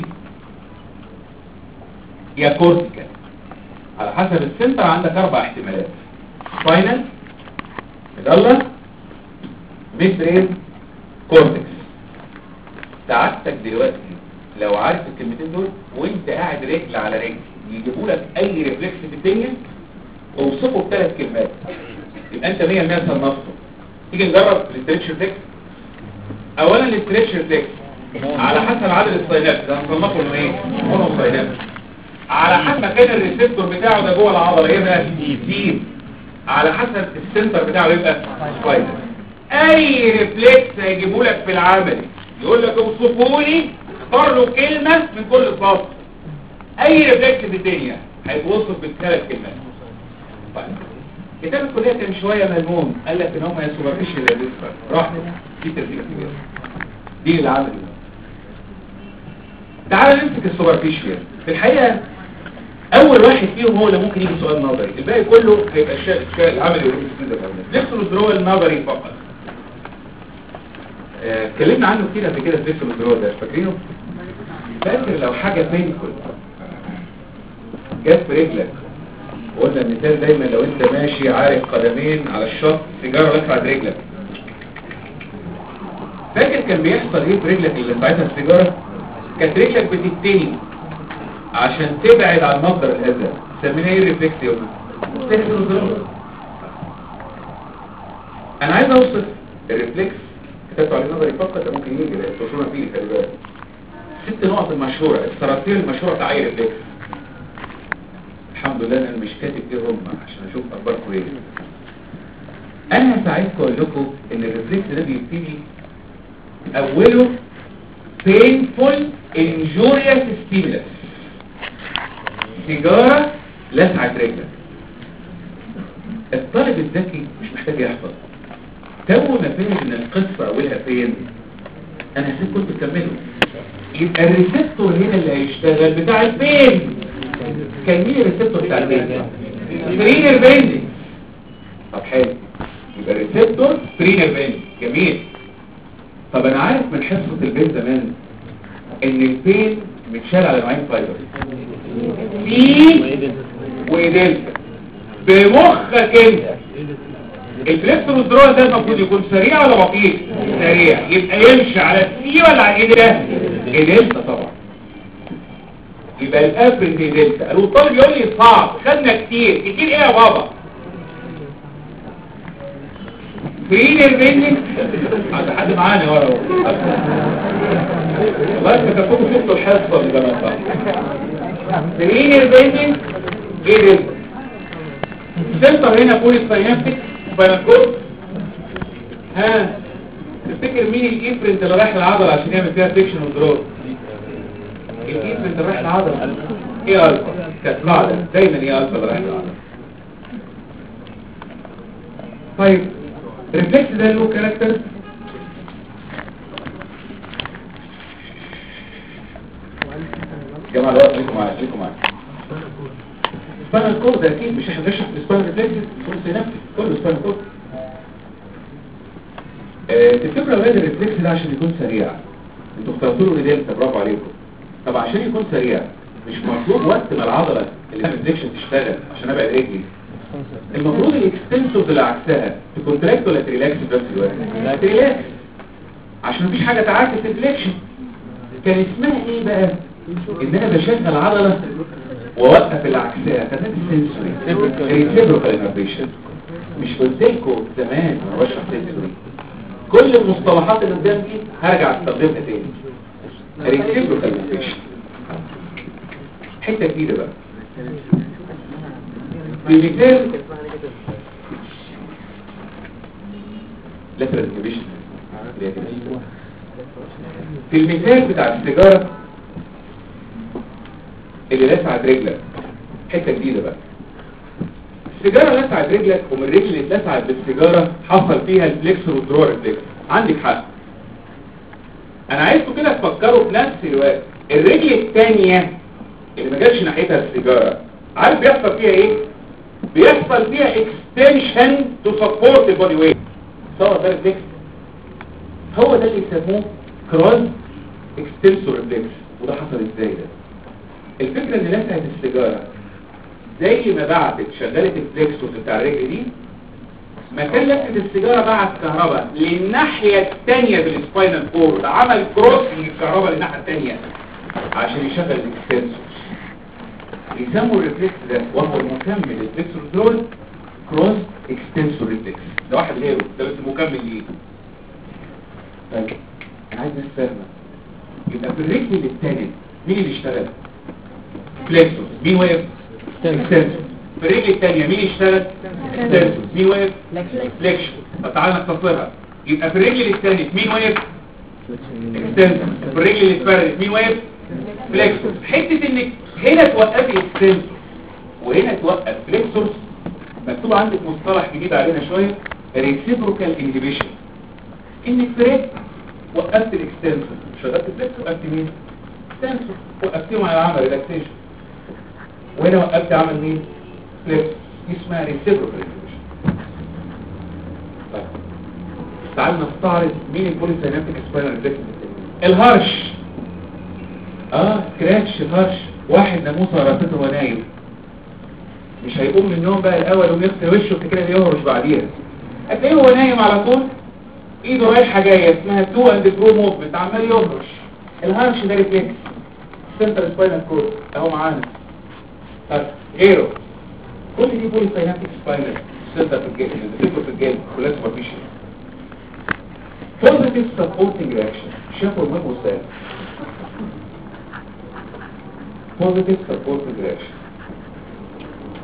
يا كورتيكال على حسب السنتر عندك اربع احتمالات سباينال ميدالا ميد برين كورتكس سعادتك دلوقتي لو عارف الكلمتين دول وانت قاعد رجل على رجل يجيبوا لك اي ريفلكس في الدنيا اوصفه بثلاث كلمات يبقى انت 100% صنفته تيجي نجرب الاستريتش ريفلكس اولا الاستريتش ريفلكس على حسب عدد الساينابس ده هنصنفه انه ايه مونو ساينابس على حسب مكان الريسبتور بتاعه ده جوه العضله يبقى ديب على حسب السنتر بتاعه يبقى سبايدر اي ريفلكس هيجيبوا لك في العمل يقول لك اوصفوا لي اختار له كلمه من كل سطر اي ريفلكس في الدنيا هيتوصف بثلاث كلمات طيب كتاب الكليه كان شويه ملموم قال لك ان هم يا سوبرفيشال يا ديسبر راح في ترتيب كبير دي اللي عمل تعال نمسك السوبرفيشال في الحقيقه اول واحد فيهم هو اللي ممكن يجي سؤال نظري الباقي كله هيبقى الشيء الشيء العملي والريفلكس نفس هو النظري فقط آه، اتكلمنا عنه كتير قبل كده في فيكتور الدرو ده فاكرينه فاكر لو حاجه بينكل جت في رجلك قلنا المثال دايما لو انت ماشي عارف قدمين على الشط سيجاره رفعت رجلك فاكر كان بيحصل ايه في رجلك اللي ساعتها السيجاره كانت رجلك بتتني عشان تبعد عن مصدر الاذى سميناه ايه الريفلكس يا ولد؟ فيكتور الدرو انا عايز اوصف الريفلكس كتبت عليه نظري فقط ده ممكن يجي التصوير فيه خلي بالك ست نقط المشهورة السراتير المشهورة بتاع اي ريفلكس الحمد الحمد لله انا مش كاتب ايه هم عشان اشوف اخباركم ايه انا ساعدكم اقول لكم ان الريفلكس ده بيبتدي اوله painful injurious stimulus سيجارة لسعة رجلك الطالب الذكي مش محتاج يحفظ تو ما فهم ان القصة اولها فين انا هسيبكم تكملوا يبقى الريسبتور هنا اللي هيشتغل بتاع البين كان مين الريسبتور بتاع البين فرينر بيندنج طب حلو يبقى الريسبتور فرينر بيندنج جميل طب انا عارف من حصة البين زمان ان البين متشال على نوعين فايبر سي ودلتا بمخك انت الفليكس والدرول ده المفروض يكون سريع ولا بطيء سريع يبقى يمشي على السي ولا على الايه ده الدلتا طبعا يبقى الافرج دلتا قالوا الطالب يقول لي صعب خدنا كتير كتير ايه يا بابا فرينر بينك عند حد معانا ورا والله انت كنتوا شفتوا الحصه اللي زمان صح فرينر بينك ايه ده سنتر هنا بوليس ساينابتيك بنكوت ها تفتكر مين الافرنت اللي رايح العضله عشان يعمل فيها فيكشن ودروب الافرنت اللي رايح العضله ايه الفا كانت قاعده دايما ايه الفا اللي رايح العضله طيب الريفلكس ده له كاركتر جماعه الوقت ليكم معايا ليكم معايا سبانال كورد اكيد مش احنا بنشرح في سبانال ريفلكس كل سينابتيك كله سبانال كورد آه، تفتكروا يا ولاد الريفلكس ده عشان يكون سريع انتوا اخترتوا له دلتا برافو عليكم طب عشان يكون سريع مش مطلوب وقت ما العضله اللي بتعمل فليكشن تشتغل عشان ابعد رجلي المفروض الاكستنسورز اللي عكسها تكونتراكت ولا تريلاكس في نفس الوقت لا تريلاكس عشان مفيش حاجه تعاكس الفليكشن كان اسمها ايه بقى ان انا بشغل عضله واوقف اللي عكسها كانت السنسوري الريسيبروكال انرفيشن مش قلت لكم زمان وانا بشرح سنسوري كل المصطلحات اللي قدام دي هرجع استخدمها تاني الريسيبروكال انرفيشن حته جديده بقى في مثال لاترال انهبيشن في المثال بتاع السيجاره اللي لسعت رجلك حته جديده بقى السيجاره لسعت رجلك ومن الرجل اللي اتلسعت بالسيجاره حصل فيها الفليكسور والدرور ريفلكس عندك حق انا عايزكم كده تفكروا في نفس الوقت الرجل الثانيه اللي ما جاتش ناحيتها السيجاره عارف بيحصل فيها ايه بيحصل فيها extension to support the body weight صور ده ريفلكس هو ده اللي يسموه كروس extensor reflex وده حصل ازاي ده الفكرة ان لسعة السيجارة زي ما بعتت شغلت الفليكسوس بتاع الرجل دي مكان لسعة السيجارة بعت كهرباء للناحية التانية بالسباينال كورد عمل كروسنج الكهرباء للناحية التانية عشان يشغل الاكستنسور يسموا الريفلكس ده وهو المكمل الفليكسور دول كروس اكستنسور ريفلكس ده واحد غيره ده بس مكمل ليه طيب انا عايز ناس فاهمه يبقى في الرجل الثالث مين اللي اشتغل فليكسور مين وقف اكستنسور في الرجل الثانيه مين اشتغل اكستنسور مين وقف فليكشن طب تعالى نختصرها يبقى في الرجل الثالث مين وقف اكستنسور في الرجل اللي اتفردت مين وقف فليكسور حته انك هنا توقفي اكستنسور وهنا توقف فليكسور مكتوب عندك مصطلح جديد علينا شويه ريسيبروكال انهبيشن انك فريق وقفت الاكستنسور شغلت الفليكسور وقفت مين اكستنسور وقفتيهم على عمل ريلاكسيشن وهنا وقفت عمل مين فليكسور دي اسمها ريسيبروكال انهبيشن طيب تعال نستعرض مين البوليساينابتيك سباينال ريفلكس الهرش اه سكراتش هرش واحد ناموسه راسته وهو نايم مش هيقوم من النوم بقى الاول يقوم يغسل وشه كده يهرش بعديها هتلاقيه هو نايم على طول ايده رايحه جايه اسمها تو اند برو موفمنت عمال يهرش الهرش ده ريفلكس سنتر سباينال كورد اهو معانا طب غيره كل دي بولي ساينابتيك سباينال سنتر في الجلد بتفكر في الجلد كلها سوبرفيشن بوزيتيف سبورتنج رياكشن شافوا المهم والسهل positive supportive reaction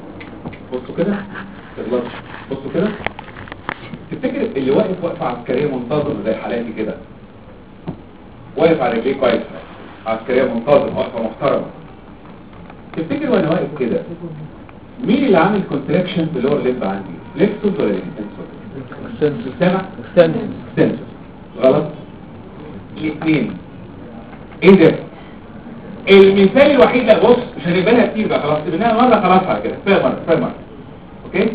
بصوا كده تغلطش بصوا كده تفتكر اللي واقف وقفه عسكريه منتظمه زي حالاتي كده واقف على رجليه كويس عسكريه منتظمه وقفه محترمه تفتكر وانا واقف كده مين اللي عامل كونتراكشن في اللور ليب عندي ليكسوس ولا ليكسوس سامع استنى سنسور غلط الاثنين ايه ده المثال الوحيد لا بص مش هنقبلها كتير بقى خلاص قبلناها مره خلاص على كده كفايه مره كفايه مره اوكي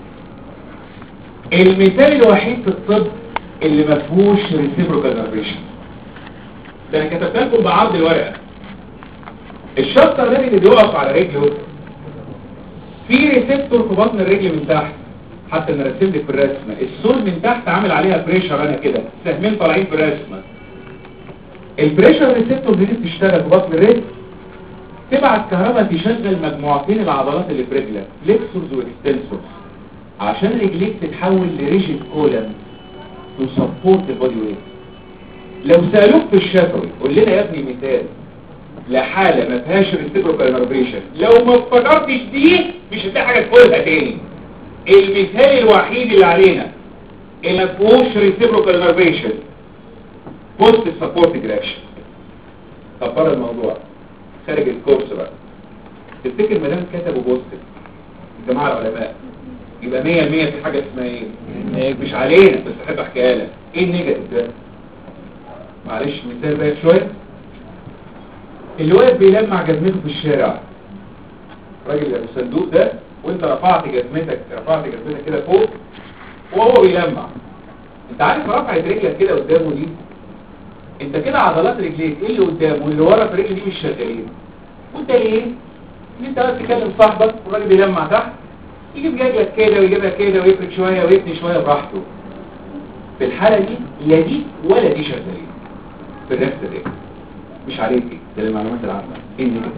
المثال الوحيد في الطب اللي ما فيهوش ريسيبروكال نرفيشن ده انا كتبت لكم بعرض الورقه الشابتر ده اللي بيقف على رجله في ريسبتور في بطن الرجل من تحت حتى انا رسمت لك في الرسمه السول من تحت عامل عليها بريشر انا كده سهمين طالعين في الرسمه البريشر ريسبتور دي بتشتغل في بطن الرجل تبعت كهرباء تشغل مجموعتين العضلات اللي في رجلك فليكسورز واكستنسورز عشان رجليك تتحول لريجيد كولم تو سبورت البودي ويت لو سالوك في الشفوي قول لنا يا ابني مثال لحاله ما فيهاش ريسبروكال نرفيشن لو ما افتكرتش دي مش هتلاقي حاجه تقولها تاني المثال الوحيد اللي علينا اللي ما فيهوش ريسبروكال نرفيشن بوست سبورت جراكشن طب بره الموضوع خارج الكورس بقى تفتكر ما دام كتبوا بوست الجماعه العلماء يبقى 100% في حاجه اسمها ايه مش علينا بس احب احكيها لك ايه النيجاتيف ده معلش مثال بقى شويه اللي واقف بيلمع جزمته في الشارع الراجل اللي الصندوق ده وانت رفعت جزمتك رفعت جزمتك كده فوق وهو بيلمع انت عارف رفعت رجلك كده قدامه دي انت كده عضلات رجليك ايه اللي قدام واللي ورا في رجلي دي مش شغالين وانت ليه ان انت بس تكلم صاحبك والراجل بيلمع تحت يجيب رجلك كده ويجيبها كده ويفرد شويه ويتني شويه براحته في الحاله دي لا دي ولا دي شغالين في النفس دي مش عليكي ده المعلومات العامه ايه النيجاتيف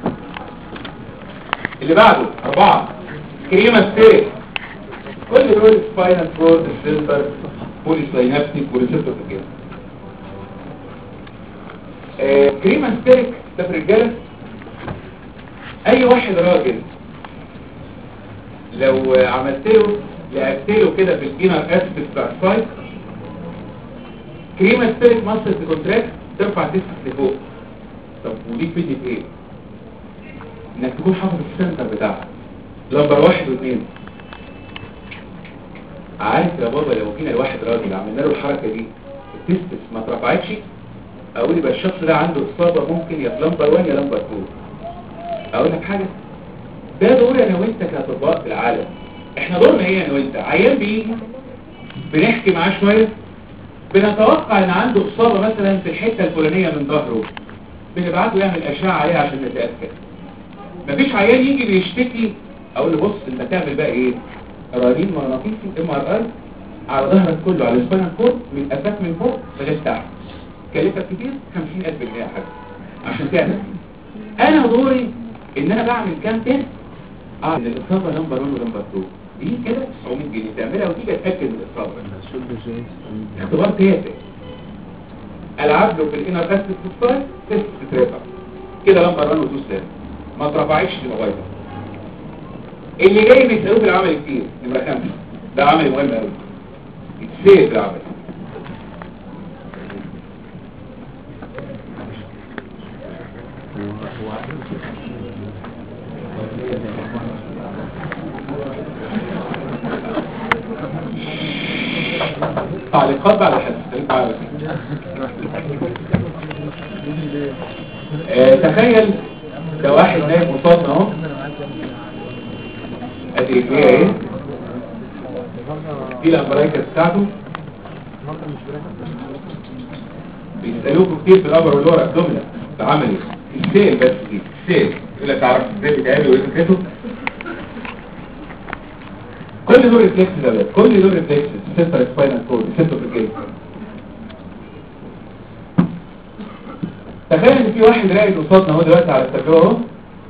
اللي بعده أربعة كريمة ستيريك كل دول سباينال فلور الفلتر بولي ساينابتيك وريسبتور في الجسم آه كريمة ستيريك ده في الرجالة أي واحد راجل لو عملت له لعبت له كده في الجينر اسبت بتاع السايت كريمة ستيريك مصر كونتراكت ترفع تسكت لفوق طب ودي تفيدني في ايه؟ انك تكون حافظ السنتر بتاعها لمبر واحد واثنين عارف يا بابا لو جينا لواحد راجل عملنا له الحركه دي التستس ما اترفعتش اقول يبقى الشخص ده عنده اصابه ممكن يا في لمبر 1 يا لمبر 2 اقول لك حاجه ده دور انا وانت كاطباء في العالم احنا دورنا ايه انا وانت عيان بيجي بنحكي معاه شويه بنتوقع ان عنده اصابه مثلا في الحته الفلانيه من ظهره بنبعته يعمل اشعه عليها عشان نتاكد مفيش عيان يجي بيشتكي اقول له بص انت تعمل بقى ايه رنين مغناطيسي ام ار اي على ظهرك كله على السباينال كورد من قفاك من فوق لغايه تحت كلفك كتير 50000 جنيه يا حاج عشان تعمل انا دوري ان انا بعمل كام تيست اه ان الاصابه نمبر 1 ونمبر 2 دي كده 900 جنيه تعملها وتيجي تتاكد من الاصابه اختبار تافه العب له في الانر اسيد سبستايل تيست تترفع كده نمبر 1 و 2 سلام ما اترفعتش تبقى بايظه اللي جاي بيسالوه في العمل كتير نمره خمسه ده عمل مهم قوي يتسال في العمل تعليقات بعد الحدث خليك معايا بس. آه، تخيل ده واحد نايم قصادنا اهو ادي رجليه اهي دي الامبرايكس بتاعته بيسالوكوا كتير في الابر واللور ابدومينال ده عمل ايه السيل بس دي السيل يقول لك تعرف ازاي بيتعمل وايه فكرته كل دول ريفلكس ده بقى. كل دول ريفلكس سنتر سباينال كورد سنتر في الجسم تخيل ان في واحد راقد قصادنا اهو دلوقتي على التجربه اهو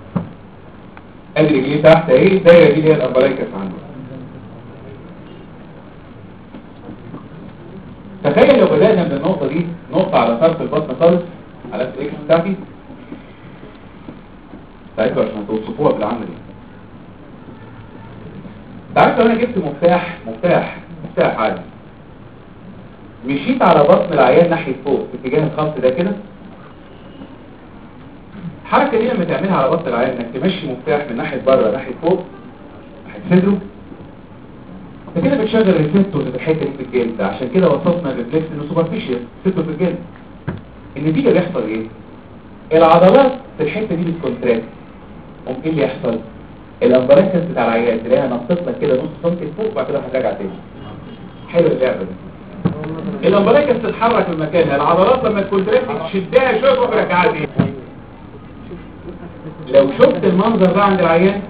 ادي رجليه تحت اهي الدايره دي اللي هي الامبرايكس عنده تخيل لو بدأنا من النقطة دي نقطة على طرف البطن خالص على الاكس بتاعتي ساعتها عشان توصفوها بالعمل دي عارف لو انا جبت مفتاح مفتاح مفتاح عادي مشيت على بطن العيان ناحية فوق في اتجاه الخط ده كده الحركة دي لما تعملها على بطن العيان انك تمشي مفتاح من ناحية بره ناحية فوق ناحية صدره انت كده بتشغل ريسبتورز في الحتة دي في الجلد عشان كده وصفنا الريفلكس انه سوبرفيشال ريسبتور في الجلد النتيجة بيحصل ايه؟ العضلات في الحتة دي بتكونتراكت ممكن ايه اللي يحصل؟ الامبراكس بتاع العيان تلاقيها نطت لك كده نص سنتي فوق وبعد كده هترجع تاني حلو اللعبة دي الامبراكس تتحرك من مكانها العضلات لما تكونتراكت تشدها شويه تروح راجعها تاني لو شفت المنظر ده عند العيان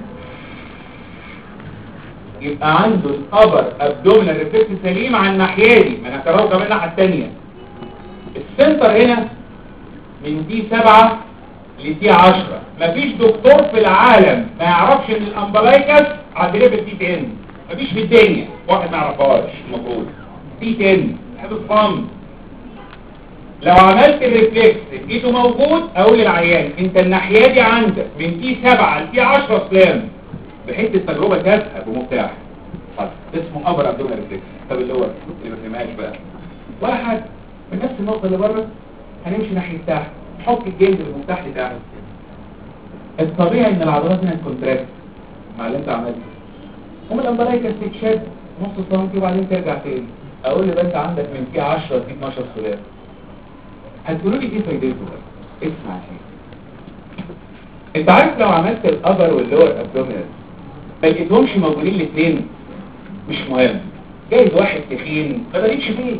يبقى عنده الابر ابدومينال ريفلكس سليم على الناحيه دي ما انا هكرره كمان الناحيه الثانيه السنتر هنا من دي 7 لدي 10 مفيش دكتور في العالم ما يعرفش ان الامبلايكس عند ليفل دي 10 مفيش في الدنيا واحد ما يعرفهاش المفروض دي 10 حفظ فم لو عملت الريفلكس ايده موجود اقول للعيان انت الناحيه دي عندك من دي 7 لدي 10 سلام بحيث التجربه تافهه بمفتاح طيب اسمه ابر ابدومينال ريفلكس طب اللي هو اللي ما فهمهاش بقى ولا حاجه من نفس النقطه اللي بره هنمشي ناحيه تحت نحط الجلد المفتاح لتحت الطبيعي ان العضلات هنا تكونتراكت مع اللي انت عملته هم الامبلايكس تتشد نص سنتي وبعدين ترجع تاني اقول لي بقى انت عندك من في 10 في 12 سلام هتقولوا لي ايه فايدته بقى اسمع شيء انت عارف لو عملت الابر واللور ابدومينال ما لقيتهمش موجودين الاثنين مش مهم جايز واحد تخين ما بليكش فيه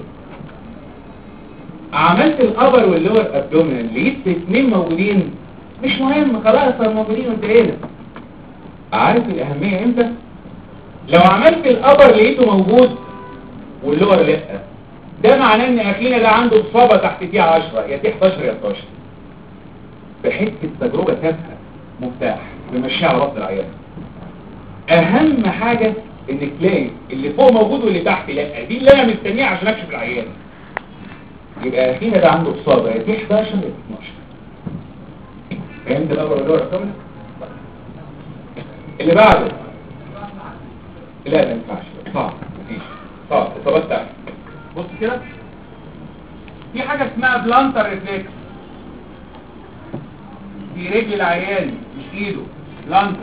عملت الابر واللور ابدومينال لقيت اثنين موجودين مش مهم خلاص هم موجودين وانتهينا عارف الاهميه امتى لو عملت الابر لقيته موجود واللور لا ده معناه ان اخينا ده عنده اصابه تحت تي 10 يا تي 11 يا 12 بحته تجربه تافهه مفتاح بمشيها على بطن العيان اهم حاجه انك تلاقي اللي فوق موجود واللي تحت لا دي اللي انا مستنيها عشان اكشف العيان يبقى اخينا ده عنده اصابه يا تي 11 يا تي 12 فهمت الاول ولا الكامل اللي بعده لا ما ينفعش صعب مفيش صعب اصابات تحت بص كده في حاجة اسمها بلانتر ريفلكس في رجل العيان مش ايده بلانتر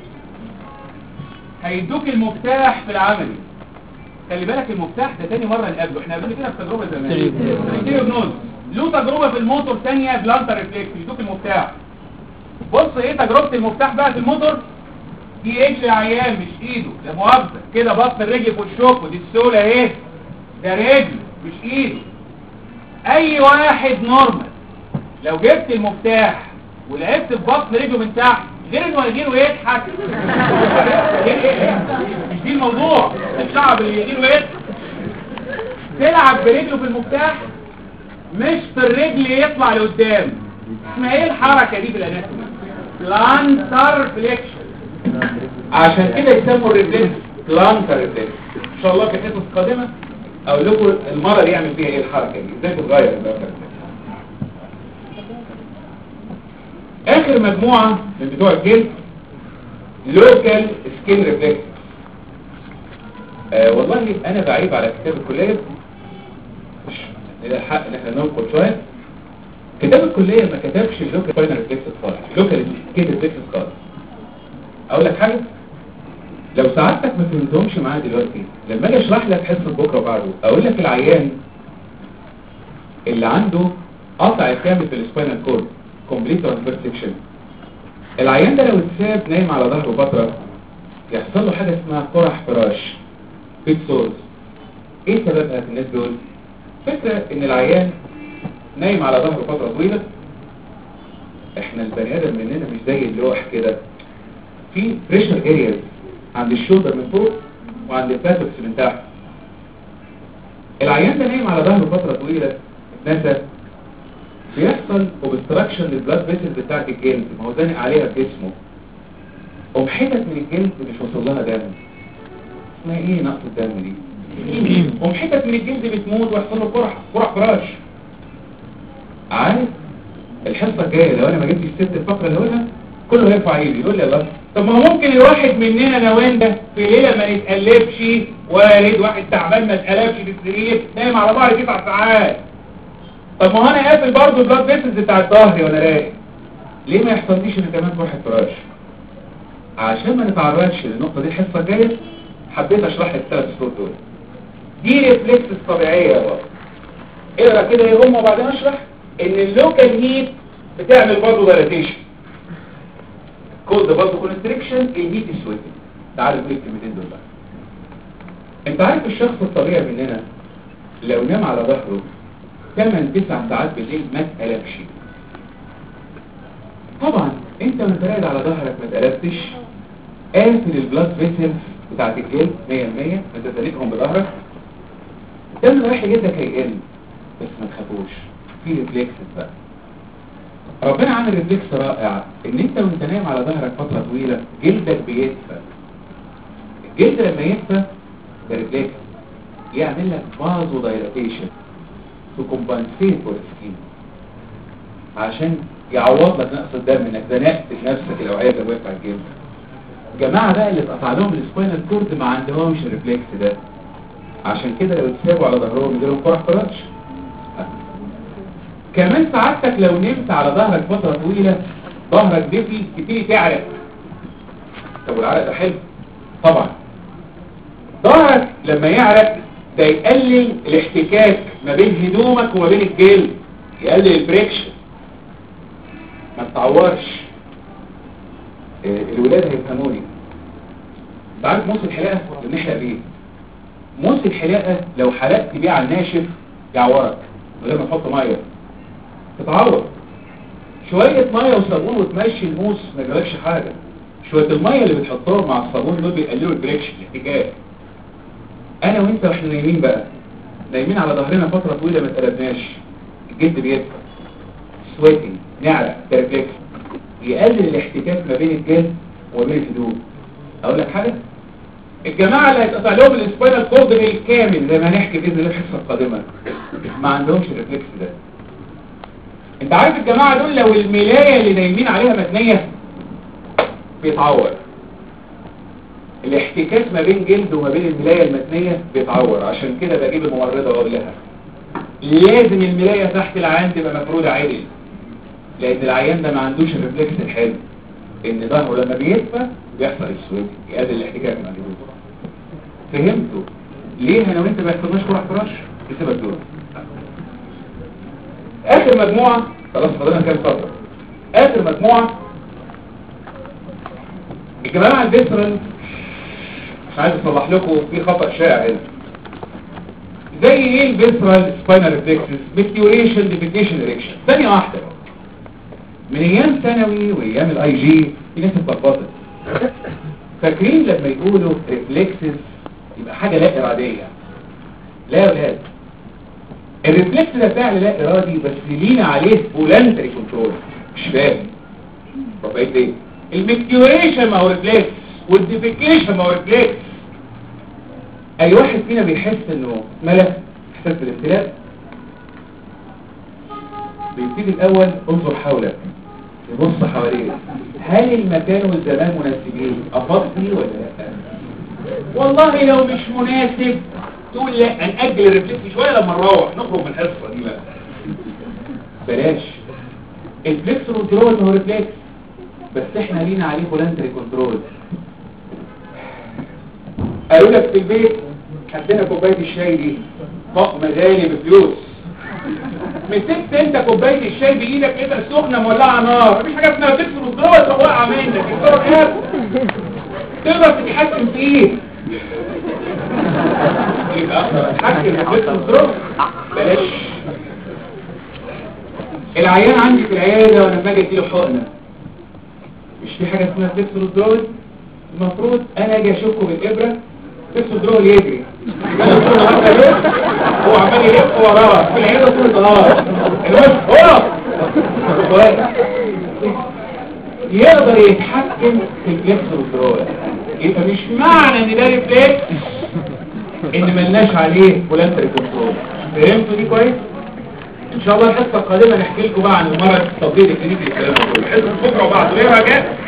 هيدوك المفتاح في العملي خلي بالك المفتاح ده تاني مرة نقابله احنا قبل كده في تجربة زمان ستيريوجنوز له تجربة في الموتور ثانيه بلانتر ريفلكس يدوك المفتاح بص ايه تجربة المفتاح بقى في الموتور دي رجل العيان مش ايده ده مؤاخذة كده بطن الرجل في الشوك ودي السولة ايه ده رجل مش ايده اي واحد نورمال لو جبت المفتاح ولعبت في بطن رجله من تحت غير انه هيجيله يضحك غير ايه مش دي الموضوع الشعب اللي يجيله يضحك تلعب برجله في المفتاح مش في الرجل يطلع لقدام اسمها ايه الحركه دي في الاناتومي بلانتر فليكشن عشان كده يسموا الريفلكس بلانتر ريفلكس ان شاء الله في الحصص القادمه اقول لكم المرض يعمل فيها ايه الحركه دي ازاي تتغير البلانتر اخر مجموعه من بتوع الجلد لوكال سكين ريفلكس آه والله انا بعيب على كتاب الكليه مش الحق ان احنا ننقل شويه كتاب الكليه ما كتبش اللوكال فاينل ريفلكس خالص لوكال سكين ريفلكس خالص اقول لك حاجه لو سعادتك ما فهمتهمش معايا دلوقتي لما اجي اشرح لك حصه بكره بعده اقول لك العيان اللي عنده قطع كامل في السباينال كورد كومبليت ترانسفير سيكشن العيان ده لو اتساب نايم على ظهره فتره يحصل له حاجه اسمها قرح فراش بيت سورز ايه سببها في الناس دول فكره ان العيان نايم على ظهره فتره طويله احنا البني ادم مننا مش زي اللوح كده في بريشر ارياز عند الشولدر من فوق وعند الباتوكس من تحت العيان ده نايم على ظهره فتره طويله اتنسى بيحصل اوبستراكشن للبلاد فيسلز بتاعت الجلد ما هو زانق عليها بجسمه قوم حتت من الجلد مش وصل لها دم اسمها ايه نقص الدم دي قوم حتت من الجلد بتموت ويحصل له قرح قرح فراش عارف الحصه الجايه لو انا ما جبتش ست الفقره اللي هقولها كله هيرفع ايده يقول لي الله طب ما هو ممكن الواحد مننا نوان ده في ليله ما يتقلبش وارد واحد تعبان ما اتقلبش في السرير نايم على ظهري تسع ساعات طب ما هو انا قافل برضه البلاد فيسلز بتاع الظهر وانا راقد ليه ما يحصليش انا كمان في واحد فراش عشان ما نتعرضش للنقطه دي الحصه الجايه حبيت اشرح لك الثلاث صور دول دي ريفلكس طبيعيه يا بابا اقرا كده ايه هم وبعدين اشرح ان اللوكال هيت بتعمل برضه دايلاتيشن كولد برضه كونستريكشن الهيت سويتنج تعالوا نقول الكلمتين دول بقى انت عارف الشخص الطبيعي مننا لو نام على ظهره 8 9 ساعات بالليل ما اتقلبش طبعا انت وانت راقد على ظهرك ما اتقلبتش قافل البلاد فيسلز بتاعت الجلد 100% انت سالكهم بظهرك الدم رايح لجلدك هيقل بس ما تخافوش في ريفلكسز بقى ربنا عامل ريفلكس رائع ان انت وانت نايم على ظهرك فتره طويله جلدك بيدفى الجلد لما يدفى ده ريفلكس يعمل لك فازو دايلاتيشن تو كومبنسيت فور سكين عشان يعوض لك نقص الدم انك زنقت في نفسك الاوعيه اللي واقفه على الجلد الجماعه بقى اللي اتقطع لهم السباينال كورد ما عندهمش الريفلكس ده عشان كده لو اتسابوا على ظهرهم يجيلهم فرح فرش كمان سعادتك لو نمت على ظهرك فترة طويلة ظهرك دفي تبتدي تعرق طب والعرق ده حلو طبعا ظهرك لما يعرق ده يقلل الاحتكاك ما بين هدومك وما بين الجلد يقلل البريكشن ما تتعورش آه، الولاد هيفهموني انت عارف موس الحلاقه اللي بنحلق بيه موس الحلاقه لو حلقت بيه على الناشف يعورك من غير ما تحط ميه تتعور شويه ميه وصابون وتمشي الموس ما يجرالكش حاجه شويه الميه اللي بتحطهم مع الصابون دول بيقللوا البريكشن الاحتكاك انا وانت واحنا نايمين بقى نايمين على ظهرنا فتره طويله ما اتقلبناش الجلد بيدفى سويتنج نعرق ترفلكس يقلل الاحتكاك ما بين الجلد وما بين الهدوم اقول لك حاجه الجماعه اللي هيتقطع لهم السباينال كورد بالكامل زي ما هنحكي باذن الله الحصه القادمه ما عندهمش الريفلكس ده انت عارف الجماعه دول لو الملايه اللي نايمين عليها متنيه بيتعور الاحتكاك ما بين جلد وما بين الملايه المتنيه بيتعور عشان كده بجيب الممرضه واقول لها لازم الملايه تحت العيان تبقى مفروده عدل لان العيان ده ما عندوش الريفلكس الحلو ان ظهره لما بيدفى بيحصل السويت يقلل الاحتكاك مع الجلد فهمتوا ليه انا وانت ما يحصلناش فرح فراش بسبب دول اخر مجموعه خلاص فاضلنا كام سطر اخر مجموعه الجماعه الفيسرال مش عايز اصلح لكم في خطا شائع هنا زي ايه الفيسرال سباينال ريفلكسز ميتيوريشن ديفيكيشن اريكشن ثانيه واحده من ايام ثانوي وايام الاي جي في ناس اتلخبطت فاكرين لما يقولوا ريفلكسز يبقى حاجه لا اراديه لا يا ولاد الريفلكس ده فعل لا ارادي بس لينا عليه فولنتري كنترول مش فاهم طب ايه ده الميكتيوريشن ما هو ريفلكس والديفيكيشن ما هو ريفلكس اي واحد فينا بيحس انه ملك احساس بالامتلاء بيبتدي الاول انظر حولك يبص حواليه هل المكان والزمان مناسبين افضي ولا لا والله لو مش مناسب تقول لا هنأجل الريفلكس شوية لما نروح نخرج من الحصة دي بقى بلاش الفليكس كنترول هو ريفلكس بس احنا لينا عليه فولنتري كنترول قالوا لك في البيت عندنا كوبايه الشاي دي طقم غالي بفلوس مسكت انت كوبايه الشاي بايدك كده سخنه مولعه نار مفيش حاجه اسمها فليكس كنترول تروح واقعه منك الكره كده تقدر تتحكم فيه يبقى اقدر اتحكم في الفليكس كنترول بلاش العيان عندي في العياده وانا باجي اديله حقنه مش في حاجه اسمها فليكس كنترول المفروض انا اجي اشكه بالابره فليكس كنترول يجري هو عمال يلف وراه في العياده طول النهار الوش هو يقدر يتحكم في الفليكس كنترول يبقى مش معنى ان ده ريفلكس ان ملناش عليه فولنتري كنترول فهمتوا دي كويس ان شاء الله الحصه القادمه نحكي لكم بقى عن المرض التطبيق الكلينيكي الكلام ده كله حصه بكره وبعده ايه يا رجاء